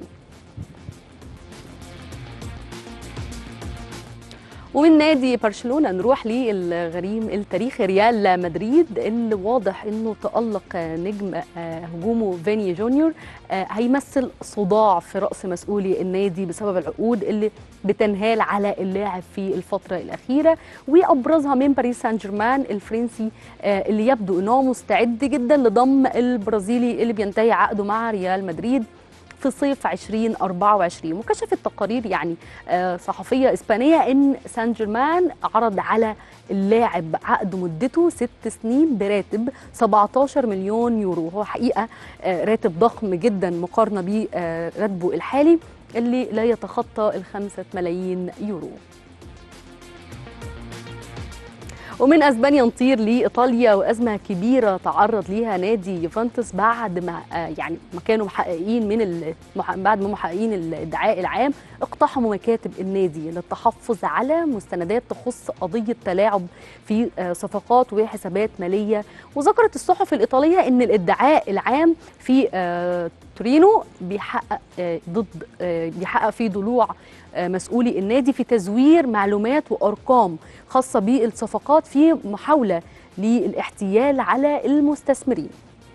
ومن نادي برشلونه نروح للغريم التاريخي ريال مدريد اللي واضح انه تالق نجم آه، هجومه فيني جونيور آه، هيمثل صداع في راس مسؤولي النادي بسبب العقود اللي بتنهال على اللاعب في الفتره الاخيره وابرزها من باريس سان جيرمان الفرنسي آه، اللي يبدو انه مستعد جدا لضم البرازيلي اللي بينتهي عقده مع ريال مدريد في صيف 2024 وكشفت تقارير يعني آه، صحفيه اسبانيه ان سان جيرمان عرض على اللاعب عقد مدته ست سنين براتب 17 مليون يورو هو حقيقه آه، راتب ضخم جدا مقارنه براتبه الحالي اللي لا يتخطى الخمسة ملايين يورو ومن اسبانيا نطير لايطاليا وازمه كبيره تعرض ليها نادي يوفنتوس بعد ما آه، يعني ما كانوا محققين من المح... بعد ما محققين الادعاء العام اقتحموا مكاتب النادي للتحفظ على مستندات تخص قضيه تلاعب في آه، صفقات وحسابات ماليه وذكرت الصحف الايطاليه ان الادعاء العام في آه، تورينو بيحقق آه، ضد آه، بيحقق في ضلوع آه، مسؤولي النادي في تزوير معلومات وارقام خاصه بالصفقات في محاوله للاحتيال على المستثمرين.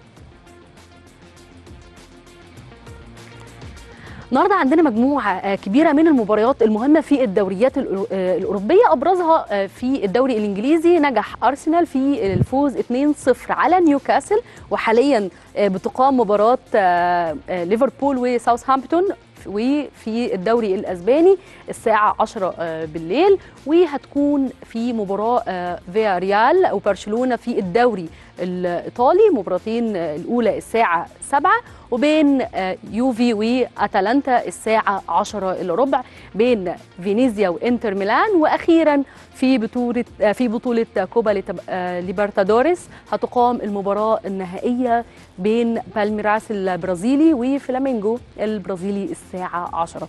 النهارده عندنا مجموعه آه، كبيره من المباريات المهمه في الدوريات الأورو- آه، الاوروبيه ابرزها آه، في الدوري الانجليزي نجح ارسنال في الفوز 2-0 على نيوكاسل وحاليا آه، بتقام مباراه آه، آه، ليفربول وساوثهامبتون وفي الدوري الاسباني الساعه 10 آه، بالليل وهتكون في مباراه آه، فيا ريال وبرشلونه في الدوري الايطالي مباراتين آه، الاولى الساعه 7 وبين آه، يوفي واتلانتا الساعه 10 الا ربع بين فينيزيا وانتر ميلان واخيرا في بطوله آه، في بطوله كوبا ليتب- آه، ليبرتادوريس هتقام المباراه النهائيه بين بالميراس البرازيلي وفلامينجو البرازيلي الساعه 10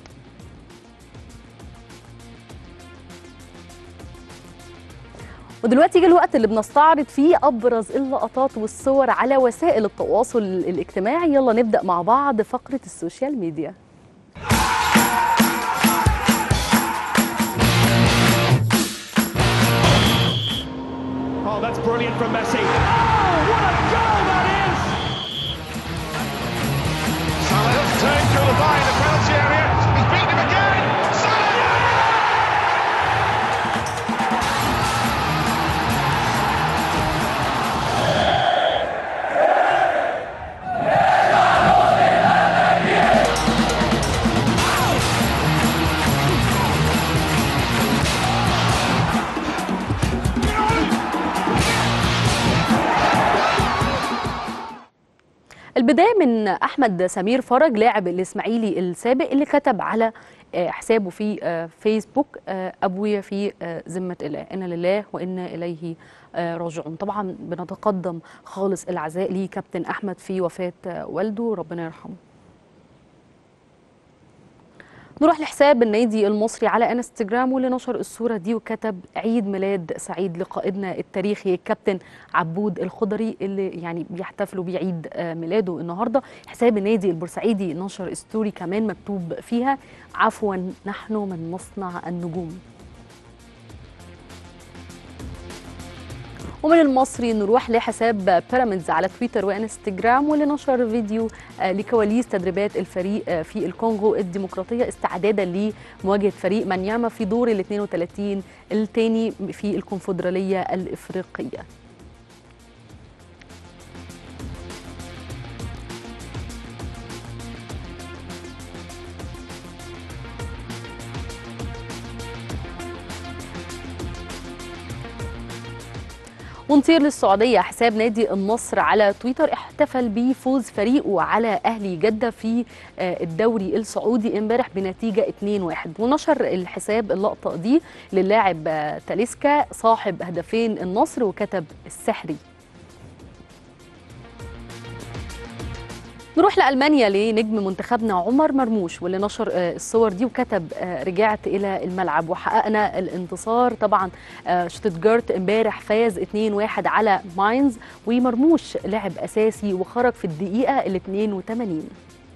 ودلوقتي جه الوقت اللي بنستعرض فيه ابرز اللقطات والصور على وسائل التواصل الاجتماعي يلا نبدا مع بعض فقره السوشيال ميديا Oh, that's brilliant from Messi. Oh, what a goal that is! Salah has turned through the line in the penalty area. He's beaten him again. Salah! البدايه من احمد سمير فرج لاعب الاسماعيلي السابق اللي كتب على آه، حسابه في آه، فيسبوك آه، ابويا في آه، ذمه الله انا لله وانا اليه آه، راجعون طبعا بنتقدم خالص العزاء لكابتن احمد في وفاه آه، والده ربنا يرحمه نروح لحساب النادي المصري على انستجرام واللي نشر الصورة دي وكتب عيد ميلاد سعيد لقائدنا التاريخي الكابتن عبود الخضري اللي يعني بيحتفلوا بعيد آه، ميلاده النهارده حساب النادي البورسعيدي نشر ستوري كمان مكتوب فيها عفوا نحن من مصنع النجوم ومن المصري نروح لحساب بيراميدز على تويتر وانستجرام واللي نشر فيديو آه، لكواليس تدريبات الفريق آه، في الكونغو الديمقراطية استعدادا لمواجهة فريق مانياما في دور ال 32 الثاني في الكونفدرالية الإفريقية ونطير للسعودية حساب نادي النصر على تويتر احتفل بفوز فريقه على أهلي جدة في آه، الدوري السعودي امبارح بنتيجة 2-1 ونشر الحساب اللقطة دي للاعب آه، تاليسكا صاحب هدفين النصر وكتب السحري نروح لألمانيا لنجم منتخبنا عمر مرموش واللي نشر آه، الصور دي وكتب آه، رجعت إلى الملعب وحققنا الانتصار طبعا آه، شتوتجارت امبارح فاز 2-1 على ماينز ومرموش لعب أساسي وخرج في الدقيقة ال 82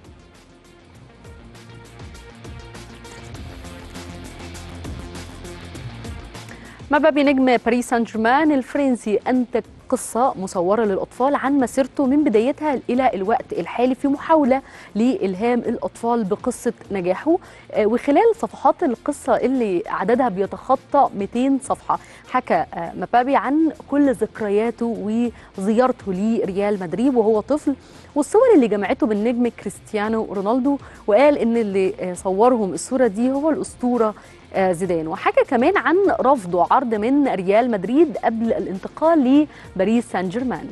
مبابي نجم باريس سان جيرمان الفرنسي انتج قصة مصورة للأطفال عن مسيرته من بدايتها إلى الوقت الحالي في محاولة لإلهام الأطفال بقصة نجاحه آه، وخلال صفحات القصة اللي عددها بيتخطى 200 صفحة حكى آه، مبابي عن كل ذكرياته وزيارته لريال مدريد وهو طفل والصور اللي جمعته بالنجم كريستيانو رونالدو وقال ان اللي آه، صورهم الصورة دي هو الأسطورة آه، زيدان وحكى كمان عن رفضه عرض من ريال مدريد قبل الانتقال لباريس سان جيرمان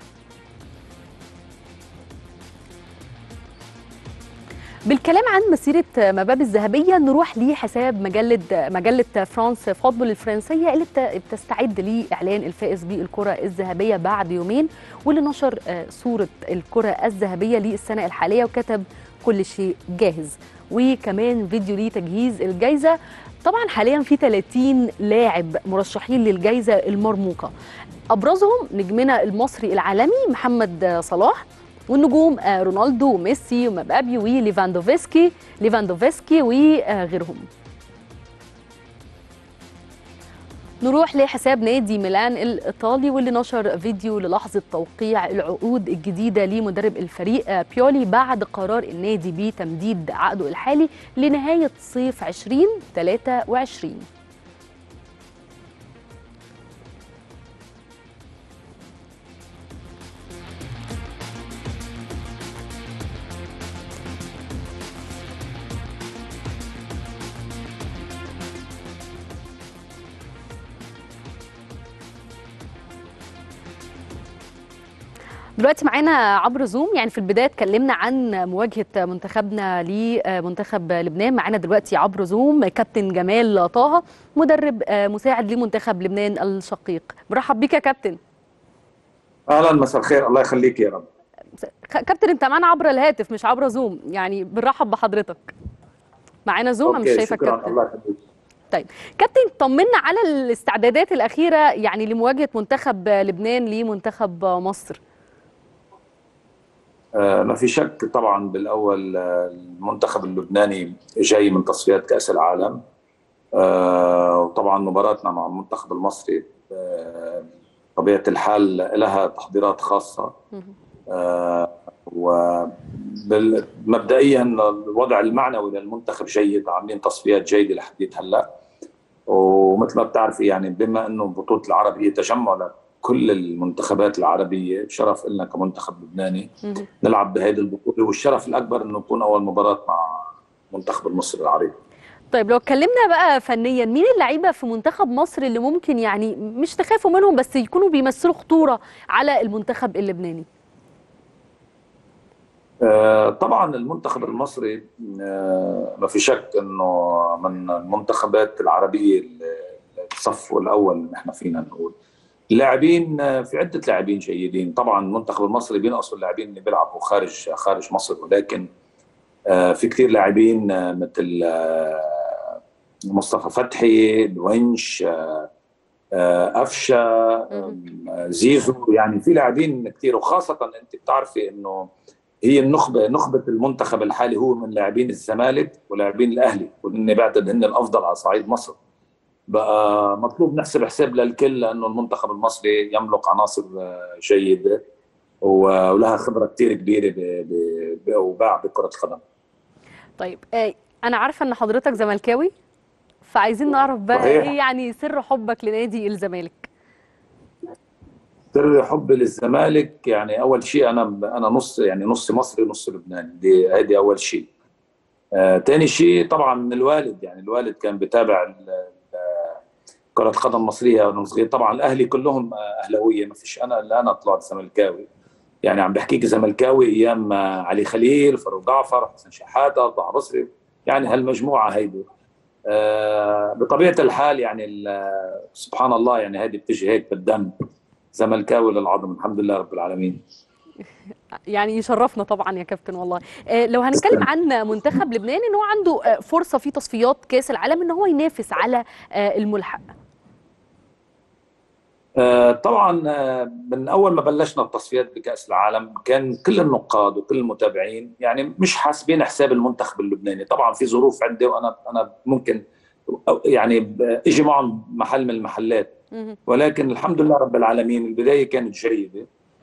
بالكلام عن مسيرة مبابي الذهبية نروح لحساب مجلة مجلة فرانس فوتبول الفرنسية اللي بت- بتستعد لإعلان الفائز بالكرة الذهبية بعد يومين واللي نشر آه، صورة الكرة الذهبية للسنة الحالية وكتب كل شيء جاهز وكمان فيديو لتجهيز الجائزة طبعا حاليا في 30 لاعب مرشحين للجائزة المرموقة أبرزهم نجمنا المصري العالمي محمد صلاح والنجوم آه، رونالدو وميسي ومبابي وليفاندوفسكي ليفاندوفسكي وغيرهم نروح لحساب نادي ميلان الإيطالي واللي نشر فيديو للحظة توقيع العقود الجديدة لمدرب الفريق آه، بيولي بعد قرار النادي بتمديد عقده الحالي لنهاية صيف 2023 دلوقتي معانا عبر زوم يعني في البدايه اتكلمنا عن مواجهه منتخبنا لمنتخب لبنان معانا دلوقتي عبر زوم كابتن جمال طه مدرب مساعد لمنتخب لبنان الشقيق مرحب بيك يا كابتن اهلا مساء الخير الله يخليك يا رب كابتن انت معانا عبر الهاتف مش عبر زوم يعني بنرحب بحضرتك معانا زوم أنا مش أوكي، شايفه شكرا كابتن الله يخليك طيب كابتن طمنا على الاستعدادات الاخيره يعني لمواجهه منتخب لبنان لمنتخب مصر آه ما في شك طبعا بالاول آه، المنتخب اللبناني جاي من تصفيات كاس العالم آه وطبعا مباراتنا مع المنتخب المصري آه طبيعه الحال لها تحضيرات خاصه آه ومبدئيا الوضع المعنوي للمنتخب جيد عاملين تصفيات جيده لحد هلا ومثل ما بتعرفي يعني بما انه بطوله العرب هي تجمع لكل المنتخبات العربيه شرف لنا كمنتخب لبناني مهم. نلعب بهذه البطوله والشرف الاكبر انه نكون اول مباراه مع منتخب المصري العربي طيب لو اتكلمنا بقى فنيا مين اللعيبه في منتخب مصر اللي ممكن يعني مش تخافوا منهم بس يكونوا بيمثلوا خطوره على المنتخب اللبناني آه، طبعا المنتخب المصري آه، ما في شك انه من المنتخبات العربيه اللي الصف الاول نحن فينا نقول اللاعبين آه، في عده لاعبين جيدين طبعا المنتخب المصري بينقصوا اللاعبين اللي بيلعبوا خارج خارج مصر ولكن آه، في كثير لاعبين آه، مثل آه، مصطفى فتحي الونش آه، آه، أفشة آه، زيزو يعني في لاعبين كثير وخاصة أنت بتعرفي أنه هي النخبة نخبة المنتخب الحالي هو من لاعبين الزمالك ولاعبين الأهلي وهن بعتقد هن الأفضل على صعيد مصر بقى مطلوب نحسب حساب للكل لأنه المنتخب المصري يملك عناصر آه، جيدة و- ولها خبرة كثير كبيرة ب- ب- ب- وباع بكرة القدم طيب آه، انا عارفه ان حضرتك زملكاوي فعايزين نعرف بقى صحيح. ايه يعني سر حبك لنادي الزمالك سر حبي للزمالك يعني اول شيء انا انا نص يعني نص مصري ونص لبناني دي هذه اول شيء آه ثاني شيء طبعا من الوالد يعني الوالد كان بيتابع ال- ال- كرة القدم المصرية وانا صغير طبعا الاهلي كلهم آه، اهلاوية ما فيش انا الا انا طلعت زملكاوي يعني عم بحكيك زملكاوي ايام آه، علي خليل فاروق جعفر حسن شحاتة ضاع بصري يعني هالمجموعة هيدي آه بطبيعة الحال يعني ال- سبحان الله يعني هذه بتجي هيك بالدم زملكاوي للعظم الحمد لله رب العالمين يعني يشرفنا طبعا يا كابتن والله آه، لو هنتكلم عن منتخب لبنان ان هو عنده آه، فرصه في تصفيات كاس العالم ان هو ينافس على آه، الملحق آه، طبعا آه، من اول ما بلشنا التصفيات بكاس العالم كان كل النقاد وكل المتابعين يعني مش حاسبين حساب المنتخب اللبناني طبعا في ظروف عندي وانا انا ممكن أو- يعني ب- اجي معهم محل من المحلات مهم. ولكن الحمد لله رب العالمين البدايه كانت جيده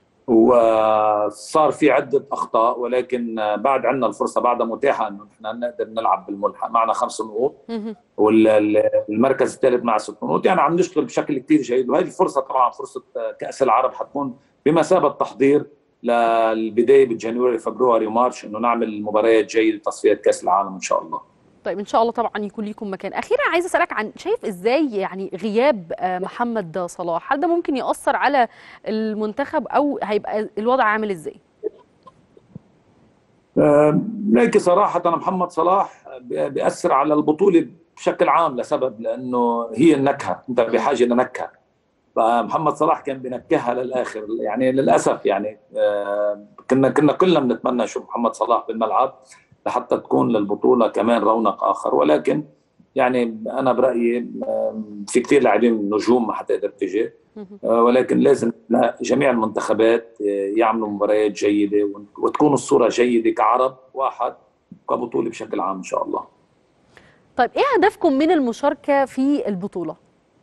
وصار في عده اخطاء ولكن آه، بعد عندنا الفرصه بعدها متاحه انه احنا نقدر نلعب بالملحق معنا خمس نقوط مهم. والمركز الثالث مع ست نقاط يعني عم نشتغل بشكل كثير جيد وهذه الفرصه طبعا فرصه كاس العرب حتكون بمثابه تحضير للبدايه بجانوري فبراير ومارش انه نعمل مباريات جيده تصفيات كاس العالم ان شاء الله طيب ان شاء الله طبعا يكون ليكم مكان اخيرا عايزه اسالك عن شايف ازاي يعني غياب آه، محمد صلاح هل ده ممكن ياثر على المنتخب او هيبقى الوضع عامل ازاي لكن صراحة أنا محمد صلاح بيأثر على البطولة بشكل عام لسبب لأنه هي النكهة أنت بحاجة لنكهة فمحمد صلاح كان بنكهها للآخر يعني للأسف يعني آه، كنا كنا كلنا بنتمنى نشوف محمد صلاح بالملعب لحتى تكون للبطولة كمان رونق آخر ولكن يعني أنا برأيي آه، في كثير لاعبين نجوم ما حتقدر تجي مهم. آه، ولكن لازم لا- جميع المنتخبات آه، يعملوا مباريات جيدة وتكون الصورة جيدة كعرب واحد كبطولة بشكل عام إن شاء الله طيب ايه هدفكم من المشاركه في البطوله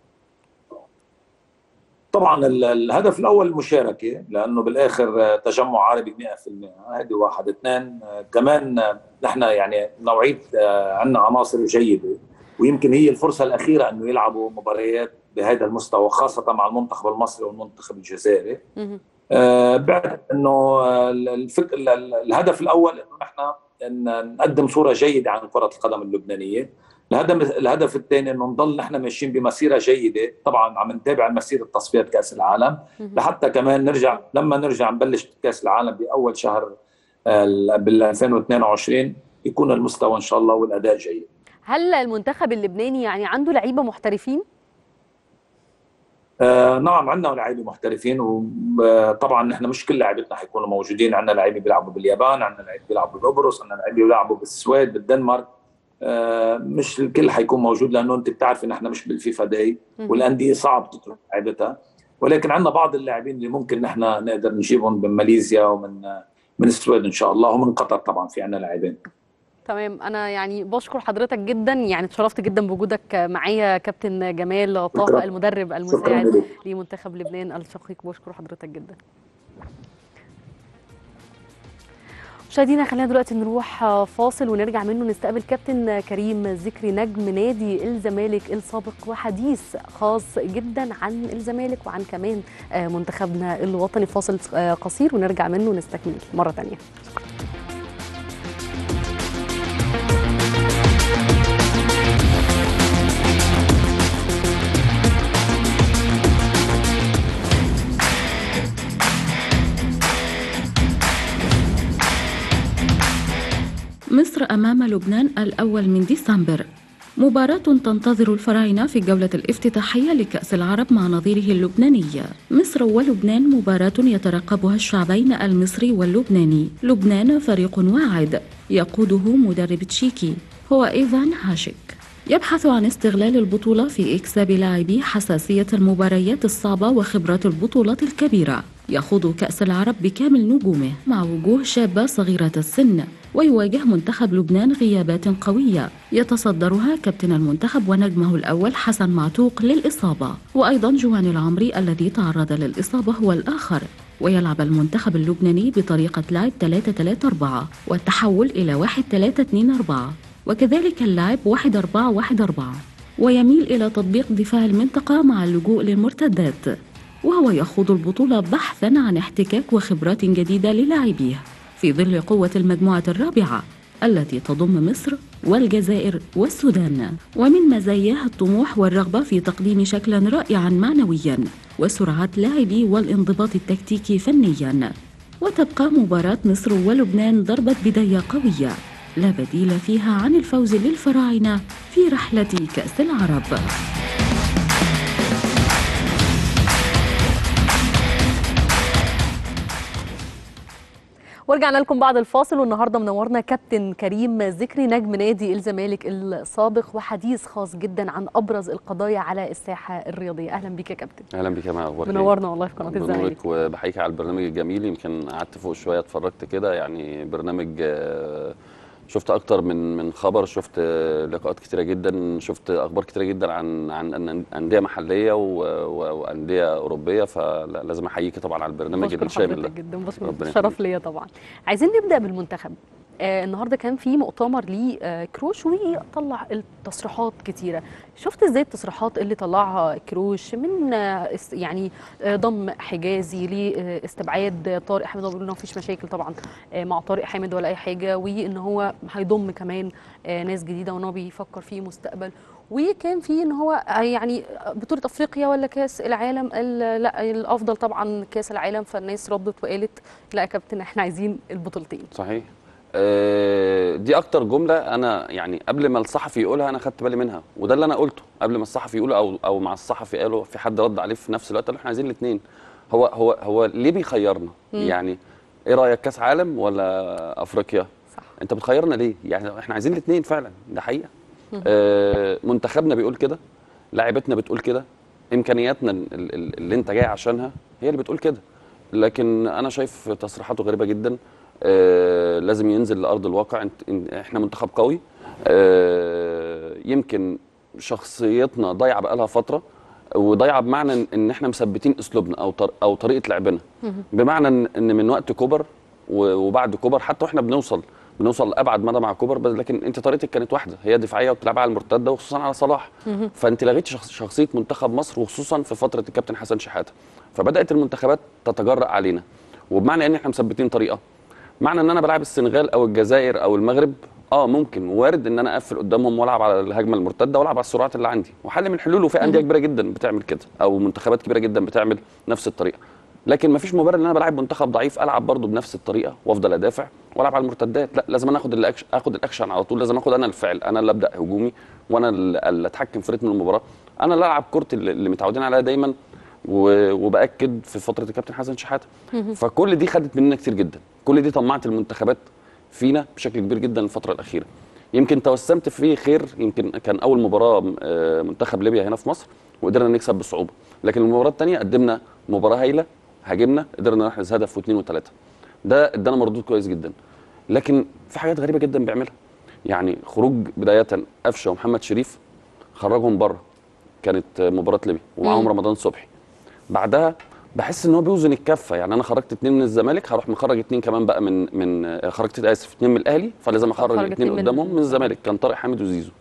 طبعا ال- الهدف الأول المشاركة لأنه بالآخر آه، تجمع عربي 100% هذه واحد اثنين آه، كمان آه، نحن يعني نوعية آه، عندنا عناصر جيدة ويمكن هي الفرصة الأخيرة أنه يلعبوا مباريات بهذا المستوى خاصة مع المنتخب المصري والمنتخب الجزائري مهم. آه، بعد انه آه، الفك... ال- ال- الهدف الاول انه نحن إن نقدم صوره جيده عن كره القدم اللبنانيه الهدف الهدف الثاني انه نضل نحن ماشيين بمسيره جيده طبعا عم نتابع مسيره تصفيات كاس العالم مهم. لحتى كمان نرجع لما نرجع نبلش كاس العالم باول شهر آه، بال 2022 يكون المستوى ان شاء الله والاداء جيد هل المنتخب اللبناني يعني عنده لعيبه محترفين آه نعم عندنا لعيبه محترفين وطبعا نحن مش كل لعيبتنا حيكونوا موجودين عندنا لعيبه بيلعبوا باليابان عندنا لعيبه بيلعبوا بقبرص عندنا لعيبه بيلعبوا بالسويد بالدنمارك آه مش الكل حيكون موجود لانه انت بتعرفي نحن مش بالفيفا داي مهم. والانديه صعب تترك لعيبتها ولكن عندنا بعض اللاعبين اللي ممكن نحن نقدر نجيبهم من ماليزيا ومن من السويد ان شاء الله ومن قطر طبعا في عندنا لاعبين تمام انا يعني بشكر حضرتك جدا يعني اتشرفت جدا بوجودك معايا كابتن جمال طه شكراً. المدرب شكرا المساعد لك لمنتخب لبنان الشقيق بشكر حضرتك جدا مشاهدينا خلينا دلوقتي نروح فاصل ونرجع منه نستقبل كابتن كريم ذكري نجم نادي الزمالك السابق وحديث خاص جدا عن الزمالك وعن كمان آه، منتخبنا الوطني فاصل آه، قصير ونرجع منه نستكمل مرة تانية مصر أمام لبنان الأول من ديسمبر مباراة تنتظر الفراعنة في الجولة الافتتاحية لكأس العرب مع نظيره اللبناني مصر ولبنان مباراة يترقبها الشعبين المصري واللبناني لبنان فريق واعد يقوده مدرب تشيكي هو إيفان هاشيك يبحث عن استغلال البطولة في إكساب لاعبي حساسية المباريات الصعبة وخبرات البطولات الكبيرة يخوض كأس العرب بكامل نجومه مع وجوه شابة صغيرة السن ويواجه منتخب لبنان غيابات قوية يتصدرها كابتن المنتخب ونجمه الأول حسن معتوق للإصابة وأيضا جوان العمري الذي تعرض للإصابة هو الآخر ويلعب المنتخب اللبناني بطريقة لعب 3-3-4 والتحول إلى 1-3-2-4 وكذلك اللعب 1-4-1-4 ويميل إلى تطبيق دفاع المنطقة مع اللجوء للمرتدات وهو يخوض البطولة بحثا عن احتكاك وخبرات جديدة للاعبيه في ظل قوة المجموعة الرابعة التي تضم مصر والجزائر والسودان ومن مزاياها الطموح والرغبة في تقديم شكلا رائعا معنويا وسرعة لاعبي والانضباط التكتيكي فنيا وتبقى مباراة مصر ولبنان ضربة بداية قوية لا بديل فيها عن الفوز للفراعنة في رحلة كأس العرب ورجعنا لكم بعد الفاصل والنهارده منورنا كابتن كريم ذكري نجم نادي الزمالك السابق وحديث خاص جدا عن ابرز القضايا على الساحه الرياضيه اهلا بيك يا كابتن اهلا بك يا اخبارك إيه؟ منورنا والله في قناه الزمالك بنورك وبحييك على البرنامج الجميل يمكن قعدت فوق شويه اتفرجت كده يعني برنامج آه، شفت اكتر من من خبر شفت آه، لقاءات كتيره جدا شفت اخبار كتيره جدا عن عن أن- انديه محليه و- و- وانديه اوروبيه فلازم احييك طبعا على البرنامج بشكر الشامل حضرتك ده جدا بشكر ربنا شرف يخليك. ليا طبعا عايزين نبدا بالمنتخب آه النهارده كان في مؤتمر لكروش وطلع التصريحات كتيره شفت ازاي التصريحات اللي طلعها كروش من آه اس- يعني آه ضم حجازي لاستبعاد طارق حامد هو بيقول انه مفيش مشاكل طبعا آه مع طارق حامد ولا اي حاجه وان هو هيضم كمان آه ناس جديده وان هو بيفكر في مستقبل وكان في ان هو يعني بطوله افريقيا ولا كاس العالم قال لا الافضل طبعا كاس العالم فالناس ردت وقالت لا يا كابتن احنا عايزين البطولتين صحيح آه، دي اكتر جمله انا يعني قبل ما الصحفي يقولها انا خدت بالي منها وده اللي انا قلته قبل ما الصحفي يقوله او او مع الصحفي قاله في حد رد عليه في نفس الوقت قال له احنا عايزين الاثنين هو هو هو ليه بيخيرنا مم. يعني ايه رايك كاس عالم ولا افريقيا صح انت بتخيرنا ليه يعني احنا عايزين الاثنين فعلا ده حقيقه آه منتخبنا بيقول كده لاعيبتنا بتقول كده امكانياتنا ال- ال- اللي انت جاي عشانها هي اللي بتقول كده لكن انا شايف تصريحاته غريبه جدا آه لازم ينزل لارض الواقع انت إن- احنا منتخب قوي آه يمكن شخصيتنا ضايعه بقالها فتره وضايعه بمعنى إن- ان احنا مثبتين اسلوبنا او طر او طريقه لعبنا بمعنى ان إن من وقت كوبر و- وبعد كوبر حتى واحنا بنوصل بنوصل لابعد مدى مع كوبر بس لكن انت طريقتك كانت واحده هي دفاعيه وبتلعب على المرتده وخصوصا على صلاح فانت لغيت شخص شخصيه منتخب مصر وخصوصا في فتره الكابتن حسن شحاته فبدات المنتخبات تتجرأ علينا وبمعنى ان احنا مثبتين طريقه معنى ان انا بلعب السنغال او الجزائر او المغرب اه ممكن وارد ان انا اقفل قدامهم والعب على الهجمه المرتده والعب على السرعات اللي عندي وحل من الحلول وفي انديه كبيره جدا بتعمل كده او منتخبات كبيره جدا بتعمل نفس الطريقه لكن مفيش مبرر ان انا بلعب منتخب ضعيف العب برضه بنفس الطريقه وافضل ادافع والعب على المرتدات لا لازم انا اخد الاكشن اخد الاكشن على طول لازم اخد انا الفعل انا اللي ابدا هجومي وانا اللي اللي اتحكم في رتم المباراه انا اللي العب كورتي اللي اللي متعودين عليها دايما و- وباكد في فتره الكابتن حسن شحاته فكل دي خدت مننا كتير جدا كل دي طمعت المنتخبات فينا بشكل كبير جدا الفتره الاخيره يمكن توسمت فيه خير يمكن كان اول مباراه آه، منتخب ليبيا هنا في مصر وقدرنا نكسب بصعوبه لكن المباراه الثانيه قدمنا مباراه هايله هاجمنا قدرنا نحرز هدف واثنين وثلاثه ده ادانا مردود كويس جدا لكن في حاجات غريبه جدا بيعملها يعني خروج بدايه قفشه ومحمد شريف خرجهم بره كانت مباراه ليبيا ومعاهم مم. رمضان صبحي بعدها بحس ان هو بيوزن الكفه يعني انا خرجت اتنين من الزمالك هروح مخرج اتنين كمان بقى من من آه، خرجت اسف اتنين من الاهلي فلازم اخرج خرج اتنين اتنين من قدامهم من الزمالك كان طارق حامد وزيزو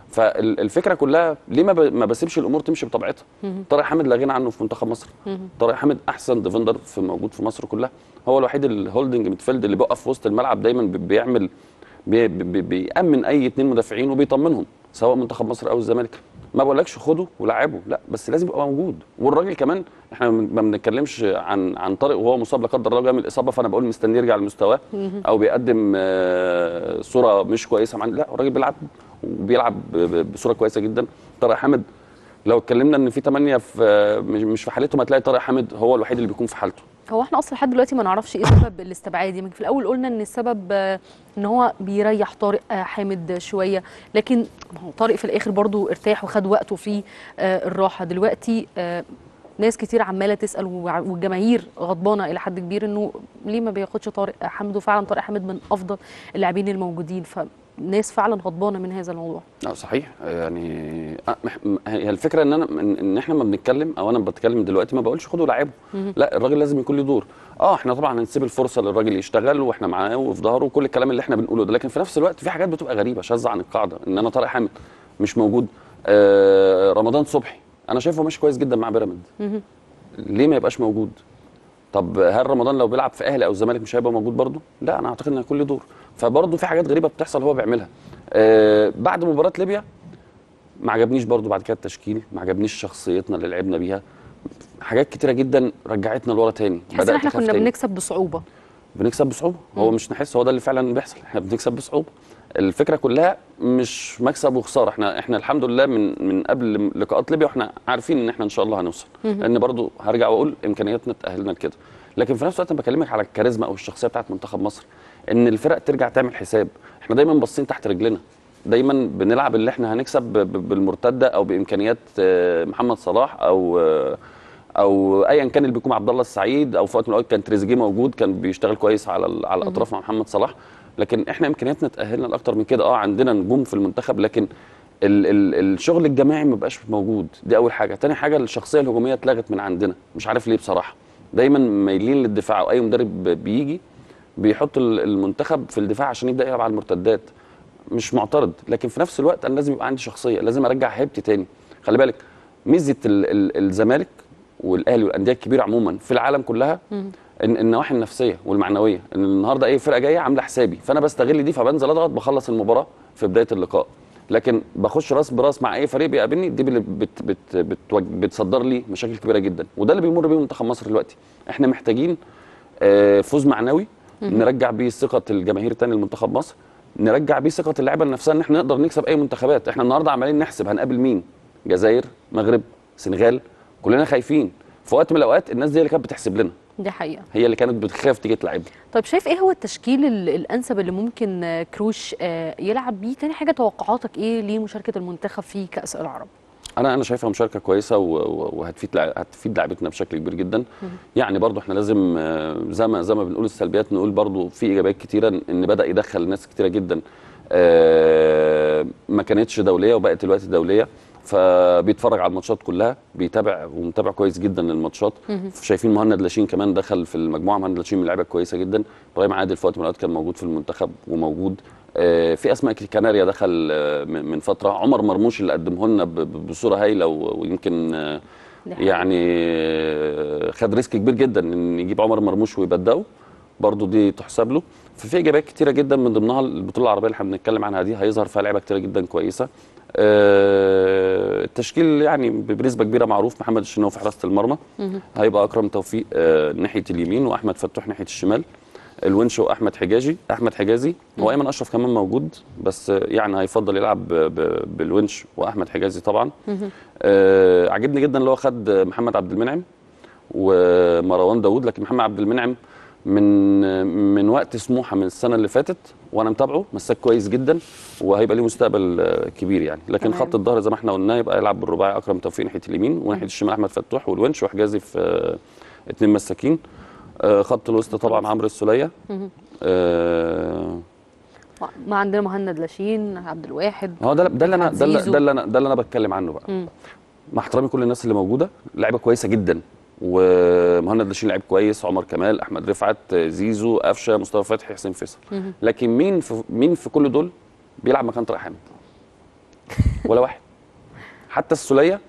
فالفكره كلها ليه ما, ب... ما بسيبش الامور تمشي بطبيعتها طارق حامد لا غنى عنه في منتخب مصر طارق حامد احسن ديفندر في موجود في مصر كلها هو الوحيد الهولدنج ميدفيلد اللي بيقف في وسط الملعب دايما بي- بيعمل بي... بي... بيامن اي اتنين مدافعين وبيطمنهم سواء منتخب مصر او الزمالك ما بقولكش خده ولعبه لا بس لازم يبقى موجود والراجل كمان احنا ما بنتكلمش عن عن طارق وهو مصاب لا قدر الله جاي من الاصابه فانا بقول مستني يرجع لمستواه او بيقدم آه، صوره مش كويسه مع لا الراجل بيلعب وبيلعب ب- ب- بصوره كويسه جدا طارق حامد لو اتكلمنا ان في ثمانيه في مش- مش في حالتهم هتلاقي طارق حامد هو الوحيد اللي بيكون في حالته هو احنا اصلا لحد دلوقتي ما نعرفش ايه سبب الاستبعاد يمكن في الاول قلنا ان السبب آه، ان هو بيريح طارق آه، حامد شويه لكن ما هو طارق في الاخر برضو ارتاح وخد وقته في آه، الراحه دلوقتي آه، ناس كتير عماله تسال وع- والجماهير غضبانه الى حد كبير انه ليه ما بياخدش طارق حامد وفعلا طارق حامد من افضل اللاعبين الموجودين فالناس فعلا غضبانه من هذا الموضوع اه صحيح يعني آه، مح- م- هي الفكره ان انا ان إن احنا ما بنتكلم او انا بتكلم دلوقتي ما بقولش خدوا لعبه لا الراجل لازم يكون له دور اه احنا طبعا هنسيب الفرصه للراجل يشتغل واحنا معاه وفي ظهره وكل الكلام اللي احنا بنقوله ده لكن في نفس الوقت في حاجات بتبقى غريبه شاذه عن القاعده ان انا طارق حامد مش موجود آه رمضان صبحي انا شايفه ماشي كويس جدا مع بيراميدز ليه ما يبقاش موجود طب هل رمضان لو بيلعب في اهلي او الزمالك مش هيبقى موجود برضه لا انا اعتقد ان هيكون له دور فبرضه في حاجات غريبه بتحصل هو بيعملها آه بعد مباراه ليبيا ما عجبنيش برضو بعد كده التشكيل ما عجبنيش شخصيتنا اللي لعبنا بيها حاجات كتيره جدا رجعتنا لورا تاني تحس ان احنا أخاف كنا تاني. بنكسب بصعوبه بنكسب بصعوبه هو مش نحس هو ده اللي فعلا بيحصل احنا بنكسب بصعوبه الفكره كلها مش مكسب وخساره احنا احنا الحمد لله من من قبل لقاءات ليبيا واحنا عارفين ان احنا ان شاء الله هنوصل لان برضو هرجع واقول امكانياتنا تاهلنا لكده لكن في نفس الوقت انا بكلمك على الكاريزما او الشخصيه بتاعت منتخب مصر ان الفرق ترجع تعمل حساب احنا دايما باصين تحت رجلنا دايما بنلعب اللي احنا هنكسب ب- ب- بالمرتده او بامكانيات آه، محمد صلاح او آه، او ايا كان اللي بيكون عبد الله السعيد او في وقت من الاوقات كان تريزيجيه موجود كان بيشتغل كويس على ال- على الاطراف مع محمد صلاح لكن احنا امكانياتنا تاهلنا لاكتر من كده اه عندنا نجوم في المنتخب لكن ال ال الشغل الجماعي ما بقاش موجود دي اول حاجه تاني حاجه الشخصيه الهجوميه اتلغت من عندنا مش عارف ليه بصراحه دايما مايلين للدفاع او اي مدرب بيجي بيحط ال- المنتخب في الدفاع عشان يبدا يلعب على المرتدات مش معترض لكن في نفس الوقت انا لازم يبقى عندي شخصيه لازم ارجع هيبتي تاني خلي بالك ميزه ال ال الزمالك والاهلي والانديه الكبيره عموما في العالم كلها ان النواحي النفسيه والمعنويه ان النهارده اي فرقه جايه عامله حسابي فانا بستغل دي فبنزل اضغط بخلص المباراه في بدايه اللقاء لكن بخش راس براس مع اي فريق بيقابلني دي اللي بت بت بت بتصدر لي مشاكل كبيره جدا وده اللي بيمر بيه منتخب مصر دلوقتي احنا محتاجين آه، فوز معنوي نرجع بيه ثقه الجماهير تاني لمنتخب مصر نرجع بيه ثقه اللعيبه لنفسها ان احنا نقدر نكسب اي منتخبات احنا النهارده عمالين نحسب هنقابل مين جزائر مغرب سنغال كلنا خايفين في وقت من الاوقات الناس دي اللي كانت بتحسب لنا دي حقيقه هي اللي كانت بتخاف تيجي تلعبنا طيب شايف ايه هو التشكيل ال- الانسب اللي ممكن آه، كروش آه، يلعب بيه تاني حاجه توقعاتك ايه لمشاركه المنتخب في كاس العرب انا انا شايفها مشاركه كويسه و- و- وهتفيد لع- هتفيد لعبتنا بشكل كبير جدا يعني برضو احنا لازم آه، زي ما زي ما بنقول السلبيات نقول برضو في ايجابيات كتيره ان بدا يدخل ناس كتيره جدا آه، ما كانتش دوليه وبقت دلوقتي دوليه فبيتفرج على الماتشات كلها بيتابع ومتابع كويس جدا للماتشات شايفين مهند لاشين كمان دخل في المجموعه مهند لاشين من لعيبه كويسه جدا ابراهيم عادل في وقت من الاوقات كان موجود في المنتخب وموجود آه، في اسماء كتير كناريا دخل آه، من من فتره عمر مرموش اللي قدمه لنا ب- ب- بصوره هايله و- ويمكن آه، دي حقيقة. يعني آه، خد ريسك كبير جدا ان يجيب عمر مرموش ويبدأه برضه دي تحسب له ففي ايجابيات كتيره جدا من ضمنها البطوله العربيه اللي احنا بنتكلم عنها دي هيظهر فيها لعيبه كتيره جدا كويسه آه، التشكيل يعني بنسبه كبيره معروف محمد الشناوي في حراسه المرمى هيبقى اكرم توفيق آه، ناحيه اليمين واحمد فتوح ناحيه الشمال الونش واحمد حجاجي احمد حجازي هو ايمن اشرف كمان موجود بس آه، يعني هيفضل يلعب ب- ب- بالونش واحمد حجازي طبعا آه عجبني جدا اللي هو خد محمد عبد المنعم ومروان داوود لكن محمد عبد المنعم من من وقت سموحه من السنه اللي فاتت وانا متابعه مساك كويس جدا وهيبقى ليه مستقبل آه، كبير يعني لكن تمام. خط الظهر زي ما احنا قلنا يبقى يلعب بالرباعي اكرم توفيق ناحيه اليمين وناحيه الشمال احمد فتوح والونش وحجازي في آه، اتنين مساكين آه، خط الوسط طبعا عمرو السوليه آه، ما- ما عندنا مهند لاشين عبد الواحد هو ده ده اللي انا ده اللي, زيزو. ده اللي انا ده اللي انا بتكلم عنه بقى مم. مع احترامي كل الناس اللي موجوده لعيبه كويسه جدا ومهند لاشين لعيب كويس عمر كمال احمد رفعت زيزو قفشه مصطفى فتحي حسين فيصل لكن مين في مين في كل دول بيلعب مكان طارق حامد ولا واحد حتى السوليه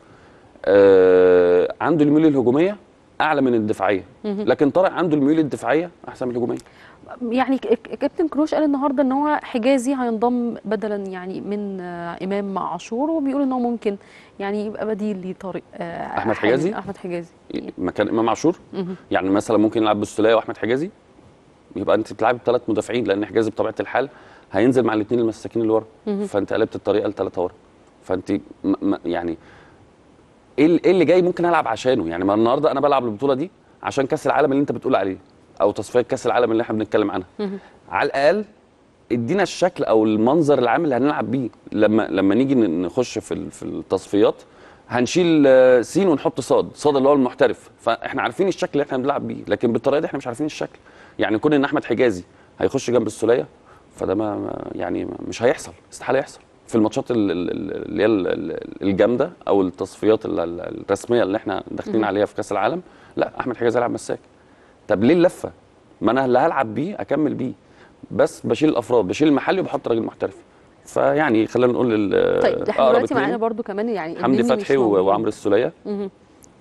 آه عنده الميول الهجوميه اعلى من الدفاعيه لكن طارق عنده الميول الدفاعيه احسن من الهجوميه يعني ك- ك- كابتن كروش قال النهارده ان هو حجازي هينضم بدلا يعني من آه، امام مع عاشور وبيقول ان هو ممكن يعني يبقى بديل لطارق آه، أحمد حامد. حجازي؟ احمد حجازي مكان امام عاشور يعني مثلا ممكن يلعب بالسوليه واحمد حجازي يبقى انت بتلعب بثلاث مدافعين لان حجازي بطبيعه الحال هينزل مع الاثنين المساكين اللي ورا فانت قلبت الطريقه لثلاثه ورا فانت م- م- يعني ايه ال- ايه اللي جاي ممكن العب عشانه يعني ما النهارده انا بلعب البطوله دي عشان كاس العالم اللي انت بتقول عليه او تصفيات كاس العالم اللي احنا بنتكلم عنها على الاقل ادينا الشكل او المنظر العام اللي هنلعب بيه لما لما نيجي ن- نخش في ال- في التصفيات هنشيل آه، سين ونحط صاد صاد اللي هو المحترف فاحنا عارفين الشكل اللي احنا بنلعب بيه لكن بالطريقه دي احنا مش عارفين الشكل يعني كون ان احمد حجازي هيخش جنب السوليه فده ما ما- يعني ما- مش هيحصل استحاله يحصل في الماتشات ال- ال- ال- اللي هي ال- ال- الجامده او التصفيات ال- ال- الرسميه اللي احنا داخلين عليها في كاس العالم لا احمد حجازي هيلعب مساك طب ليه اللفه ما انا اللي هلعب بيه اكمل بيه بس بشيل الافراد بشيل المحلي وبحط راجل محترف فيعني خلينا نقول ال- طيب احنا أقرب دلوقتي اتنين. معانا برضو كمان يعني حمدي النني مش فتحي و- موجود. وعمرو السوليه مهم.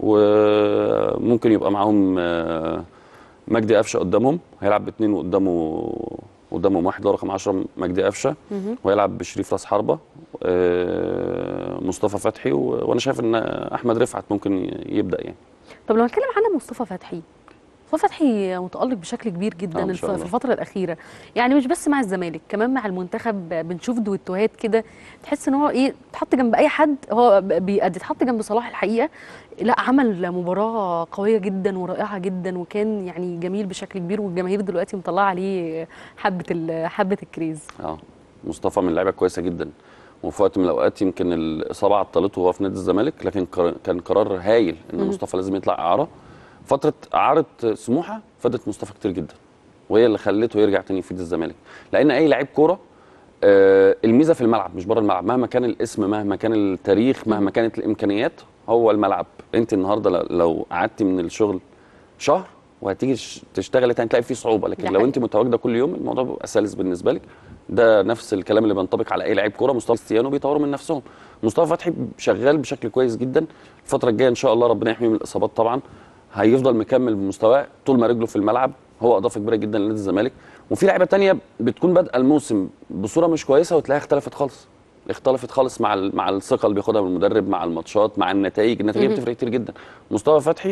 وممكن يبقى معاهم آه، مجدي قفشه قدامهم هيلعب باثنين وقدامه قدامهم واحد اللي هو رقم 10 مجدي قفشه وهيلعب بشريف راس حربه آه، مصطفى فتحي و- وانا شايف ان احمد رفعت ممكن ي- يبدا يعني طب لو هنتكلم عن مصطفى فتحي مصطفى فتحي متألق بشكل كبير جدا آه، ما الف- شاء في الله. الفترة الأخيرة يعني مش بس مع الزمالك كمان مع المنتخب بنشوف دويتوهات كده تحس ان هو ايه تحط جنب اي حد هو ب- بيأدي تحط جنب صلاح الحقيقة لا عمل مباراة قوية جدا ورائعة جدا وكان يعني جميل بشكل كبير والجماهير دلوقتي مطلعة عليه حبة ال- حبة الكريز اه مصطفى من اللعيبه كويسه جدا وفي وقت من الاوقات يمكن الاصابه عطلته وهو في نادي الزمالك لكن قر- كان قرار هايل ان مصطفى لازم يطلع اعاره فتره اعاره سموحه فادت مصطفى كتير جدا وهي اللي خلته يرجع تاني يفيد الزمالك لان اي لعيب كوره آه، الميزه في الملعب مش بره الملعب مهما كان الاسم مهما كان التاريخ مهما كانت الامكانيات هو الملعب انت النهارده لو- لو قعدتي من الشغل شهر وهتيجي تش- تشتغلي تاني تلاقي فيه صعوبه لكن ده لو حقيقي. انت متواجده كل يوم الموضوع بيبقى سلس بالنسبه لك ده نفس الكلام اللي بينطبق على اي لعيب كوره مصطفى كريستيانو بيطوروا من نفسهم مصطفى فتحي شغال بشكل كويس جدا الفتره الجايه ان شاء الله ربنا يحميه من الاصابات طبعا هيفضل مكمل بمستواه طول ما رجله في الملعب هو اضافه كبيره جدا لنادي الزمالك وفي لعيبه تانية بتكون بادئه الموسم بصوره مش كويسه وتلاقيها اختلفت خالص اختلفت خالص مع ال- مع الثقه اللي بياخدها من المدرب مع الماتشات مع النتائج النتائج بتفرق كتير جدا مصطفى فتحي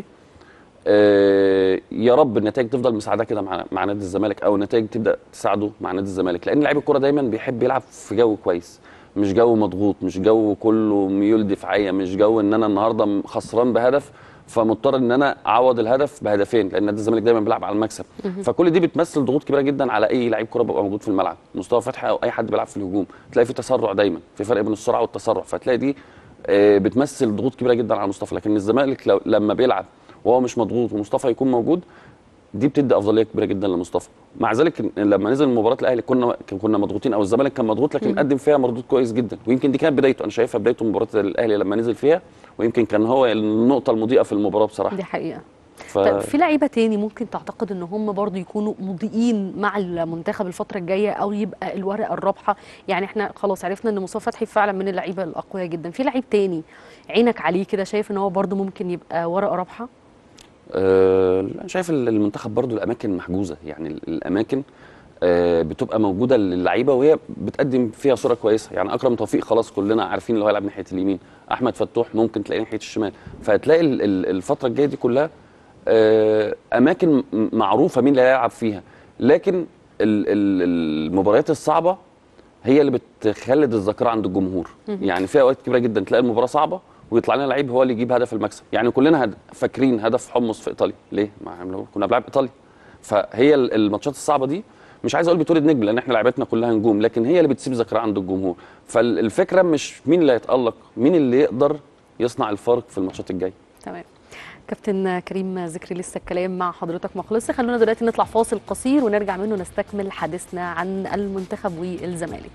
آه، يا رب النتائج تفضل مساعده كده مع مع نادي الزمالك او النتائج تبدا تساعده مع نادي الزمالك لان لعيب الكوره دايما بيحب يلعب في جو كويس مش جو مضغوط مش جو كله ميول دفاعيه مش جو ان انا النهارده خسران بهدف فمضطر ان انا اعوض الهدف بهدفين لان نادي الزمالك دايما بيلعب على المكسب فكل دي بتمثل ضغوط كبيره جدا على اي لعيب كوره بيبقى موجود في الملعب مصطفى فتحي او اي حد بيلعب في الهجوم تلاقي في تسرع دايما في فرق بين السرعه والتسرع فتلاقي دي آه، بتمثل ضغوط كبيره جدا على مصطفى لكن الزمالك لو لما بيلعب وهو مش مضغوط ومصطفى يكون موجود دي بتدي افضليه كبيره جدا لمصطفى مع ذلك لما نزل مباراه الاهلي كنا كنا مضغوطين او الزمالك كان مضغوط لكن قدم فيها مردود كويس جدا ويمكن دي كانت بدايته انا شايفها بدايته مباراه الاهلي لما نزل فيها ويمكن كان هو النقطه المضيئه في المباراه بصراحه دي حقيقة ف... طيب في لعيبه تاني ممكن تعتقد ان هم برضو يكونوا مضيئين مع المنتخب الفتره الجايه او يبقى الورقه الرابحه يعني احنا خلاص عرفنا ان مصطفى فتحي فعلا من اللعيبه الاقوياء جدا في لعيب تاني عينك عليه كده شايف ان هو برضو ممكن يبقى ورقه رابحه آه، انا شايف ال- المنتخب برضو الاماكن محجوزه يعني ال- الاماكن آه، بتبقى موجوده للعيبه وهي بتقدم فيها صوره كويسه يعني اكرم توفيق خلاص كلنا عارفين اللي هو هيلعب ناحيه اليمين احمد فتوح ممكن تلاقيه ناحيه الشمال فهتلاقي ال- ال- الفتره الجايه دي كلها آه، اماكن م- معروفه مين اللي هيلعب فيها لكن ال- ال- المباريات الصعبه هي اللي بتخلد الذاكره عند الجمهور يعني في اوقات كبيره جدا تلاقي المباراه صعبه ويطلع لنا لعيب هو اللي يجيب هدف المكسب يعني كلنا هد... فاكرين هدف حمص في ايطاليا ليه ما احنا كنا بنلعب ايطاليا فهي ال- الماتشات الصعبه دي مش عايز اقول بتولد نجم لان احنا لعيبتنا كلها نجوم لكن هي اللي بتسيب ذاكره عند الجمهور فالفكره مش مين اللي هيتالق مين اللي يقدر يصنع الفارق في الماتشات الجايه تمام كابتن كريم ذكري لسه الكلام مع حضرتك ما خلصش خلونا دلوقتي نطلع فاصل قصير ونرجع منه نستكمل حديثنا عن المنتخب والزمالك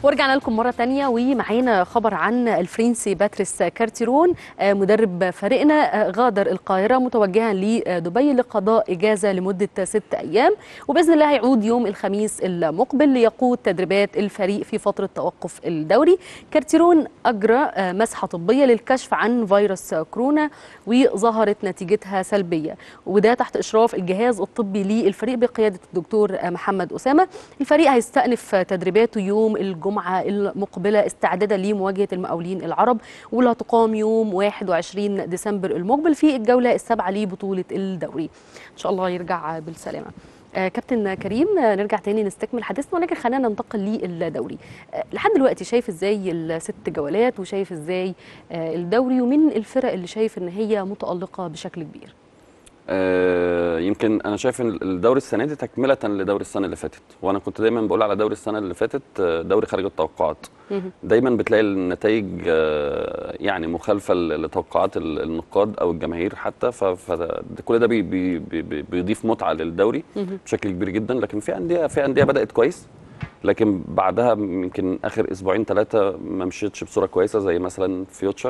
ورجعنا لكم مرة تانية ومعانا خبر عن الفرنسي باتريس كارتيرون آه، مدرب فريقنا آه، غادر القاهرة متوجها لدبي لقضاء إجازة لمدة ست أيام وبإذن الله هيعود يوم الخميس المقبل ليقود تدريبات الفريق في فترة توقف الدوري كارتيرون أجرى آه، مسحة طبية للكشف عن فيروس كورونا وظهرت نتيجتها سلبية وده تحت إشراف الجهاز الطبي للفريق بقيادة الدكتور آه، محمد أسامة الفريق هيستأنف تدريباته يوم الجمعة المقبلة استعدادا لمواجهة المقاولين العرب واللي هتقام يوم 21 ديسمبر المقبل في الجولة السابعة لبطولة الدوري إن شاء الله يرجع بالسلامة آه، كابتن كريم آه، نرجع تاني نستكمل حديثنا ولكن خلينا ننتقل للدوري آه، لحد دلوقتي شايف ازاي الست جولات وشايف ازاي آه، الدوري ومن الفرق اللي شايف ان هي متألقة بشكل كبير آه، يمكن انا شايف ان الدوري السنه دي تكمله لدوري السنه اللي فاتت وانا كنت دايما بقول على دوري السنه اللي فاتت آه، دوري خارج التوقعات دايما بتلاقي النتائج آه، يعني مخالفه ل- لتوقعات ال- النقاد او الجماهير حتى فكل ده بي بي بي بيضيف متعه للدوري بشكل كبير جدا لكن في انديه في انديه بدات كويس لكن بعدها يمكن اخر اسبوعين ثلاثه ما مشيتش بصوره كويسه زي مثلا فيوتشر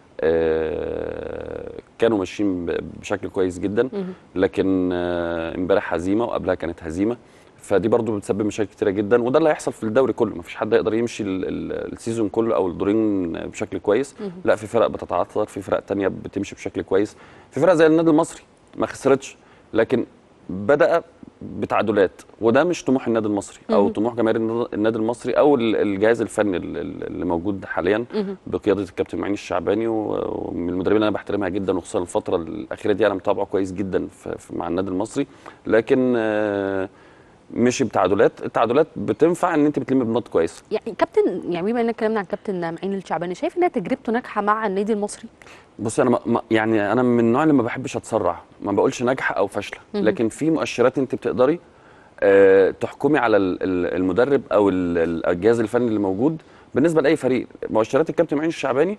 آه، كانوا ماشيين ب- بشكل كويس جدا لكن آه، امبارح هزيمه وقبلها كانت هزيمه فدي برضو بتسبب مشاكل كتيره جدا وده اللي هيحصل في الدوري كله مفيش حد يقدر يمشي ال- ال- السيزون كله او الدورين بشكل كويس لا في فرق بتتعثر في فرق تانية بتمشي بشكل كويس في فرق زي النادي المصري ما خسرتش لكن بدا بتعادلات وده مش طموح النادي المصري او طموح جماهير النادي- النادي المصري او ال- الجهاز الفني ال- ال- اللي موجود حاليا بقياده الكابتن معين الشعباني و- ومن المدربين اللي انا بحترمها جدا وخصوصا الفتره الاخيره دي انا متابعه كويس جدا في في- مع النادي المصري لكن آه، مشي بتعادلات التعادلات بتنفع ان انت بتلم بنقط كويسه يعني كابتن يعني بما اننا اتكلمنا عن كابتن معين الشعباني شايف انها تجربته ناجحه مع النادي المصري بص انا ما ما- يعني انا من النوع اللي ما بحبش اتسرع ما بقولش ناجحه او فاشله لكن في مؤشرات انت بتقدري آه، تحكمي على ال- ال- المدرب او ال- ال- الجهاز الفني اللي موجود بالنسبه لاي فريق مؤشرات الكابتن معين الشعباني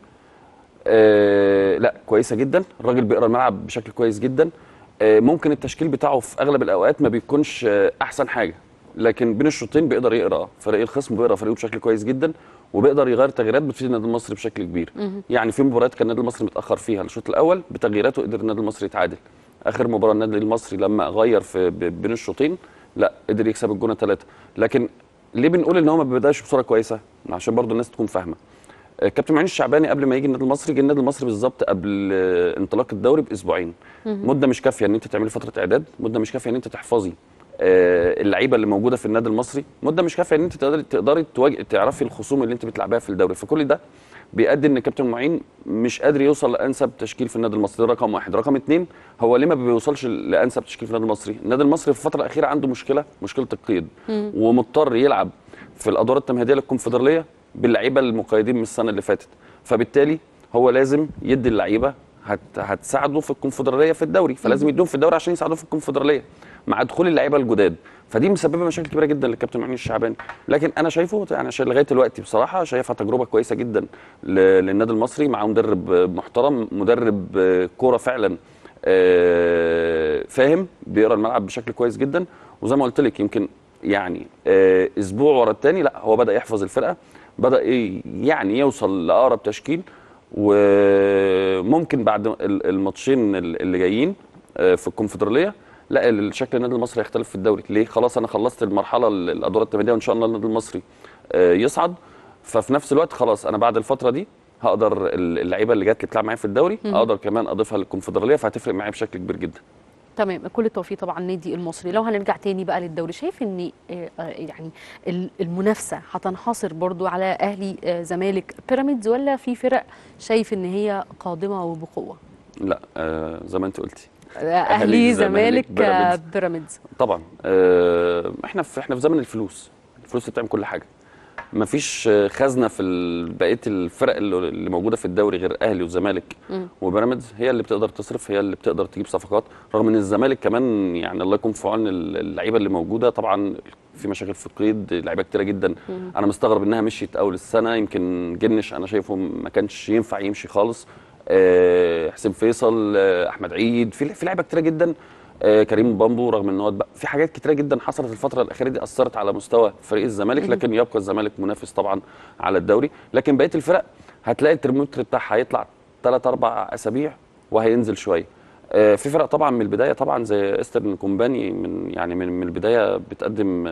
آه، لا كويسه جدا الراجل بيقرا الملعب بشكل كويس جدا آه، ممكن التشكيل بتاعه في اغلب الاوقات ما بيكونش آه، احسن حاجه لكن بين الشوطين بيقدر يقرا فريق الخصم بيقرا فريقه بشكل كويس جدا وبيقدر يغير تغييرات بتفيد النادي المصري بشكل كبير يعني في مباريات كان النادي المصري متاخر فيها الشوط الاول بتغييراته قدر النادي المصري يتعادل اخر مباراه النادي المصري لما غير في ب- بين الشوطين لا قدر يكسب الجونه ثلاثه لكن ليه بنقول ان هو ما بيبداش بصوره كويسه عشان برضو الناس تكون فاهمه آه، كابتن معين الشعباني قبل ما يجي النادي المصري جه النادي المصري بالظبط قبل آه، انطلاق الدوري باسبوعين مده مش كافيه ان انت تعملي فتره اعداد مده مش كافيه ان انت تحفظي آه، اللعيبه اللي موجوده في النادي المصري مده مش كافيه ان انت تقدري تقدري تواجه تعرفي الخصوم اللي انت بتلعبها في الدوري فكل ده بيؤدي ان كابتن معين مش قادر يوصل لانسب تشكيل في النادي المصري ده رقم واحد رقم اثنين هو ليه ما بيوصلش لانسب تشكيل في النادي المصري النادي المصري في الفتره الاخيره عنده مشكله مشكله القيد ومضطر يلعب في الادوار التمهيديه للكونفدراليه باللعيبه المقيدين من السنه اللي فاتت فبالتالي هو لازم يدي اللعيبه هت هتساعده في الكونفدراليه في الدوري فلازم يديهم في الدوري عشان يساعدوه في الكونفدراليه مع دخول اللعيبه الجداد فدي مسببه مشاكل كبيره جدا للكابتن معين الشعباني لكن انا شايفه يعني عشان لغايه دلوقتي بصراحه شايفها تجربه كويسه جدا ل- للنادي المصري مع مدرب محترم مدرب كوره فعلا آه، فاهم بيقرا الملعب بشكل كويس جدا وزي ما قلت لك يمكن يعني آه، اسبوع ورا الثاني لا هو بدا يحفظ الفرقه بدا ي- يعني يوصل لاقرب تشكيل وممكن بعد ال- الماتشين ال- اللي جايين آه، في الكونفدراليه لا الشكل النادي المصري هيختلف في الدوري ليه خلاص انا خلصت المرحله ال- الادوار التمهيديه وان شاء الله النادي المصري آه، يصعد ففي نفس الوقت خلاص انا بعد الفتره دي هقدر ال- اللعيبه اللي جات لي بتلعب معايا في الدوري اقدر كمان اضيفها للكونفدراليه فهتفرق معايا بشكل كبير جدا تمام كل التوفيق طبعا النادي المصري لو هنرجع تاني بقى للدوري شايف ان آه، آه، يعني ال- المنافسه هتنحصر برضو على اهلي آه، زمالك بيراميدز ولا في فرق شايف ان هي قادمه وبقوه لا آه زي ما انت قلتي آه، اهلي زمالك زمالك، آه، بيراميدز. بيراميدز طبعا آه احنا في احنا في زمن الفلوس الفلوس اللي بتعمل كل حاجه مفيش آه، خزنه في ال- بقيه الفرق اللي اللي موجوده في الدوري غير اهلي وزمالك وبيراميدز هي اللي بتقدر تصرف هي اللي بتقدر تجيب صفقات رغم ان الزمالك كمان يعني الله يكون في عون ال- اللعيبه اللي موجوده طبعا في مشاكل في القيد لعيبه كتيره جدا انا مستغرب انها مشيت اول السنه يمكن جنش انا شايفه ما كانش ينفع يمشي خالص آه، حسين فيصل آه، احمد عيد في في لعيبه كتيره جدا آه كريم بامبو رغم ان هو اتبقى- في حاجات كتيره جدا حصلت الفتره الاخيره دي اثرت على مستوى فريق الزمالك لكن يبقى الزمالك منافس طبعا على الدوري لكن بقيه الفرق هتلاقي الترمومتر بتاعها هيطلع ثلاث اربع اسابيع وهينزل شويه آه، في فرق طبعا من البدايه طبعا زي استرن كومباني من يعني من من البدايه بتقدم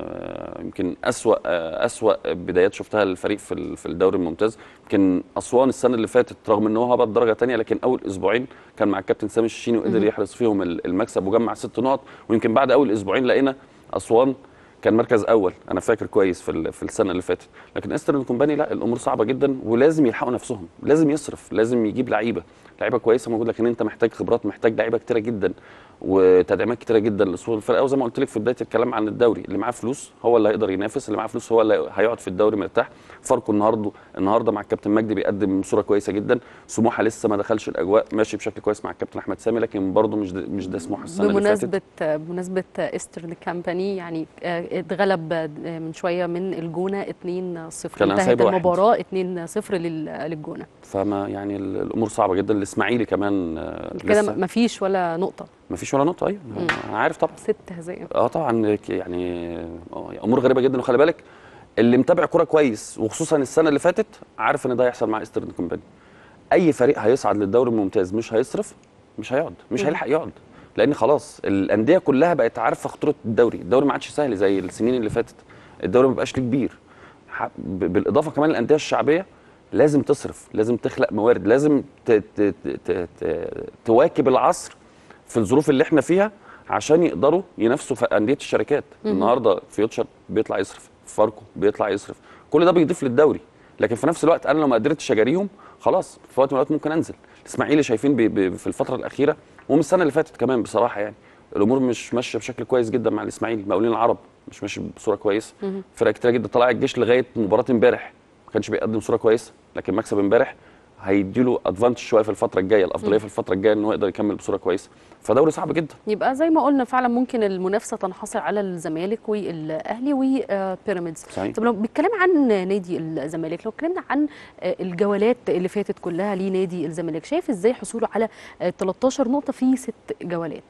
آه، يمكن اسوا آه، اسوا بدايات شفتها للفريق في ال- في الدوري الممتاز يمكن اسوان السنه اللي فاتت رغم ان هو هبط درجه ثانيه لكن اول اسبوعين كان مع الكابتن سامي الشيني وقدر يحرز فيهم ال- المكسب وجمع ست نقط ويمكن بعد اول اسبوعين لقينا اسوان كان مركز اول انا فاكر كويس في ال- في السنه اللي فاتت لكن استرن كومباني لا الامور صعبه جدا ولازم يلحقوا نفسهم لازم يصرف لازم يجيب لعيبه لعيبه كويسه موجوده لكن انت محتاج خبرات محتاج لعيبه كتيره جدا وتدعيمات كتيره جدا لصفوف الفرقه وزي ما قلت لك في بدايه الكلام عن الدوري اللي معاه فلوس هو اللي هيقدر ينافس اللي معاه فلوس هو اللي هيقعد في الدوري مرتاح فاركو النهارده النهارده مع الكابتن مجدي بيقدم صوره كويسه جدا سموحه لسه ما دخلش الاجواء ماشي بشكل كويس مع الكابتن احمد سامي لكن برضه مش ده مش ده سموحه السنه اللي فاتت بمناسبة بمناسبة ايسترن كامباني يعني آه، اتغلب آه، من شوية من الجونة 2-0 كان انتهت هيبقى واحد. المباراة 2-0 لل- للجونة فما يعني ال- الامور صعبه جدا الاسماعيلي كمان آه، كده لسه ما فيش ولا نقطة ما فيش ولا نقطه ايوه انا عارف طبعا ست هزائم اه طبعا ك- يعني آه، امور غريبه جدا وخلي بالك اللي متابع كوره كويس وخصوصا السنه اللي فاتت عارف ان ده هيحصل مع ايسترن كومباني اي فريق هيصعد للدوري الممتاز مش هيصرف مش هيقعد مش هيلحق يقعد لان خلاص الانديه كلها بقت عارفه خطوره الدوري الدوري ما عادش سهل زي السنين اللي فاتت الدوري ما بقاش ليه كبير ح- ب- بالاضافه كمان الانديه الشعبيه لازم تصرف لازم تخلق موارد لازم ت- ت- ت- ت- ت- تواكب العصر في الظروف اللي احنا فيها عشان يقدروا ينافسوا في انديه الشركات النهارده فيوتشر بيطلع يصرف فاركو بيطلع يصرف كل ده بيضيف للدوري لكن في نفس الوقت انا لو ما قدرتش اجاريهم خلاص في وقت من الاوقات ممكن انزل الاسماعيلي شايفين بي بي في الفتره الاخيره ومن السنه اللي فاتت كمان بصراحه يعني الامور مش ماشيه بشكل كويس جدا مع الاسماعيلي مقاولين العرب مش ماشي بصوره كويسه فرق كتير جدا طلع الجيش لغايه مباراه امبارح ما كانش بيقدم صوره كويسه لكن مكسب امبارح هيديله ادفانتج شويه في الفتره الجايه الافضليه في الفتره الجايه ان هو يقدر يكمل بصوره كويسه فدوري صعب جدا يبقى زي ما قلنا فعلا ممكن المنافسة تنحصر على الزمالك والأهلي وبيراميدز صحيح. طب لو بنتكلم عن نادي الزمالك لو اتكلمنا عن آه، الجولات اللي فاتت كلها لنادي الزمالك شايف ازاي حصوله على آه، 13 نقطة في ست جولات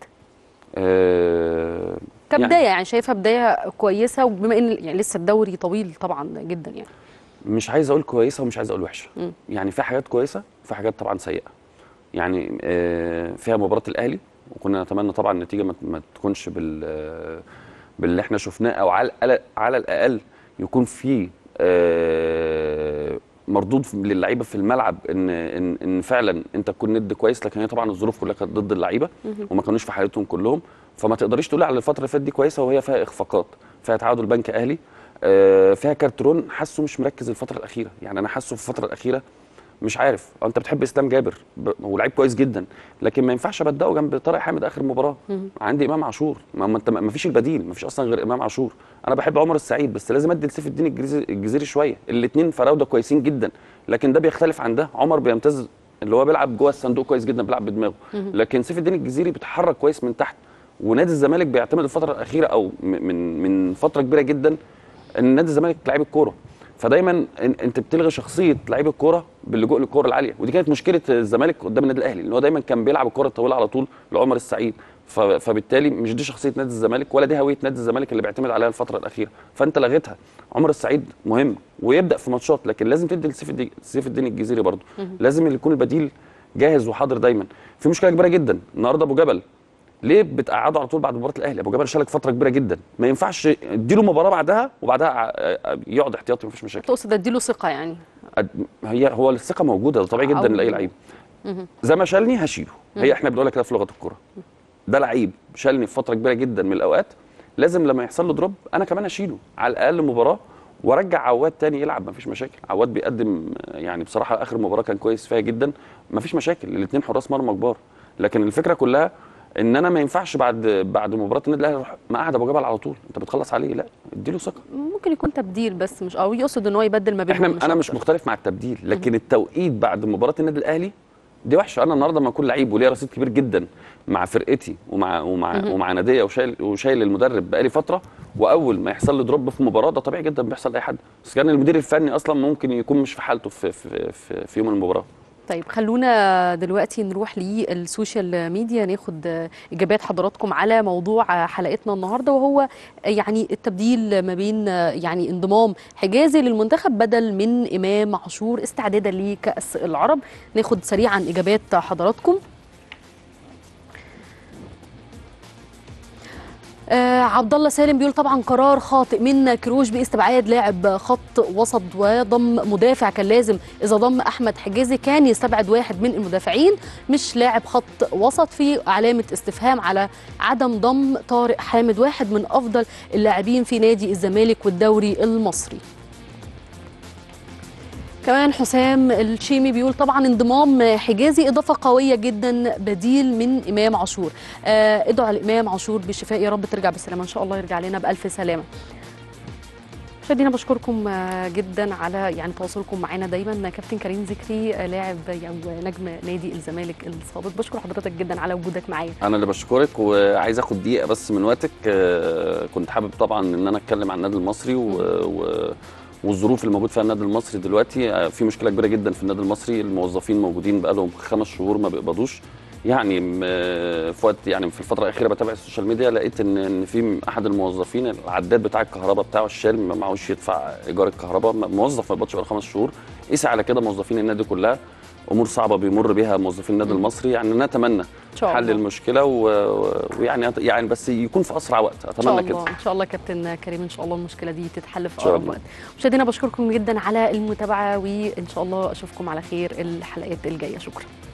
آه كبدايه يعني شايفها بدايه كويسه وبما ان يعني لسه الدوري طويل طبعا جدا يعني مش عايز اقول كويسه ومش عايز اقول وحشه مم. يعني في حاجات كويسه وفي حاجات طبعا سيئه يعني آه، فيها مباراه الاهلي وكنا نتمنى طبعا النتيجه ما- ما تكونش بال آه، باللي احنا شفناه او على الأقل- على الاقل يكون في آه، مردود للعيبه في الملعب ان ان ان فعلا انت تكون ند كويس لكن هي طبعا الظروف كلها كانت ضد اللعيبه وما كانوش في حالتهم كلهم فما تقدريش تقولي على الفتره اللي فاتت دي كويسه وهي فيها اخفاقات فيها تعادل بنك اهلي آه، فيها كارترون حاسه مش مركز الفتره الاخيره يعني انا حاسه في الفتره الاخيره مش عارف آه، انت بتحب اسلام جابر ب- هو لعيب كويس جدا لكن ما ينفعش ابداه جنب طارق حامد اخر مباراه عندي امام عاشور ما ما انت ما فيش البديل ما فيش اصلا غير امام عاشور انا بحب عمر السعيد بس لازم ادي لسيف الدين الجزيري, الجزيري شويه الاثنين فراوده كويسين جدا لكن ده بيختلف عن ده عمر بيمتاز اللي هو بيلعب جوه الصندوق كويس جدا بيلعب بدماغه لكن سيف الدين الجزيري بيتحرك كويس من تحت ونادي الزمالك بيعتمد الفتره الاخيره او م- من من فتره كبيره جدا ان نادي الزمالك لعيب الكوره فدايما إن- انت بتلغي شخصيه لعيب الكوره باللجوء للكوره العاليه ودي كانت مشكله الزمالك قدام النادي الاهلي ان هو دايما كان بيلعب الكوره الطويله على طول لعمر السعيد ف- فبالتالي مش دي شخصيه نادي الزمالك ولا دي هويه نادي الزمالك اللي بيعتمد عليها الفتره الاخيره فانت لغيتها عمر السعيد مهم ويبدا في ماتشات لكن لازم تدي لسيف الدين سيف الدين الجزيري برضه لازم اللي يكون البديل جاهز وحاضر دايما في مشكله كبيره جدا النهارده ابو جبل ليه بتقعده على طول بعد مباراه الاهلي ابو جبل شالك فتره كبيره جدا ما ينفعش اديله مباراه بعدها وبعدها ع- يقعد احتياطي مفيش مشاكل تقصد اديله ثقه يعني أد- هي هو الثقه موجوده ده طبيعي جدا أو- لاي لعيب زي ما شالني هشيله هي احنا بنقولها كده في لغه الكوره ده لعيب شالني في فتره كبيره جدا من الاوقات لازم لما يحصل له دروب انا كمان اشيله على الاقل مباراه وارجع عواد تاني يلعب مفيش مشاكل عواد بيقدم يعني بصراحه اخر مباراه كان كويس فيها جدا مفيش مشاكل الاثنين حراس مرمى كبار لكن الفكره كلها ان انا ما ينفعش بعد بعد مباراه النادي الاهلي اروح مقعد ابو جبل على طول انت بتخلص عليه لا اديله ثقه ممكن يكون تبديل بس مش او يقصد ان هو يبدل ما بينهم احنا انا مش أكتر. مختلف مع التبديل لكن التوقيت بعد مباراه النادي الاهلي دي وحشه انا النهارده لما اكون لعيب وليا رصيد كبير جدا مع فرقتي ومع ومع ومع ناديه وشايل وشايل المدرب بقالي فتره واول ما يحصل لي دروب في مباراه ده طبيعي جدا بيحصل لاي حد بس كان المدير الفني اصلا ممكن يكون مش في حالته في في في, في يوم المباراه طيب خلونا دلوقتي نروح للسوشيال ميديا ناخد اجابات حضراتكم على موضوع حلقتنا النهارده وهو يعني التبديل ما بين يعني انضمام حجازي للمنتخب بدل من امام عاشور استعدادا لكاس العرب ناخد سريعا اجابات حضراتكم آه عبد الله سالم بيقول طبعا قرار خاطئ من كروش باستبعاد لاعب خط وسط وضم مدافع كان لازم اذا ضم احمد حجازي كان يستبعد واحد من المدافعين مش لاعب خط وسط في علامه استفهام على عدم ضم طارق حامد واحد من افضل اللاعبين في نادي الزمالك والدوري المصري كمان حسام الشيمي بيقول طبعا انضمام حجازي اضافه قويه جدا بديل من امام عاشور آه ادعوا لامام عاشور بالشفاء يا رب ترجع بالسلامه ان شاء الله يرجع لنا بالف سلامه مشاهدينا بشكركم آه، جدا على يعني تواصلكم معنا دايما كابتن كريم ذكري آه، لاعب يعني نجم نادي الزمالك السابق بشكر حضرتك جدا على وجودك معايا انا اللي بشكرك وعايز اخد دقيقه بس من وقتك آه، كنت حابب طبعا ان انا اتكلم عن النادي المصري و... و... والظروف اللي موجود فيها النادي المصري دلوقتي آه، في مشكله كبيره جدا في النادي المصري الموظفين موجودين بقالهم خمس شهور ما بيقبضوش يعني م- في وقت يعني في الفتره الاخيره بتابع السوشيال ميديا لقيت ان ان في احد الموظفين العداد بتاع الكهرباء بتاعه الشال ما معهوش يدفع ايجار الكهرباء موظف ما بيقبضش بقاله خمس شهور قيس على كده موظفين النادي كلها امور صعبه بيمر بيها موظفين النادي المصري يعني نتمنى ان شاء حل الله المشكله و- ويعني يعني بس يكون في اسرع وقت ان شاء اتمنى كده الله ان شاء الله كابتن كريم ان شاء الله المشكله دي تتحل في إن شاء اقرب الله. وقت مشاهدينا بشكركم جدا على المتابعه وان شاء الله اشوفكم على خير الحلقات الجايه شكرا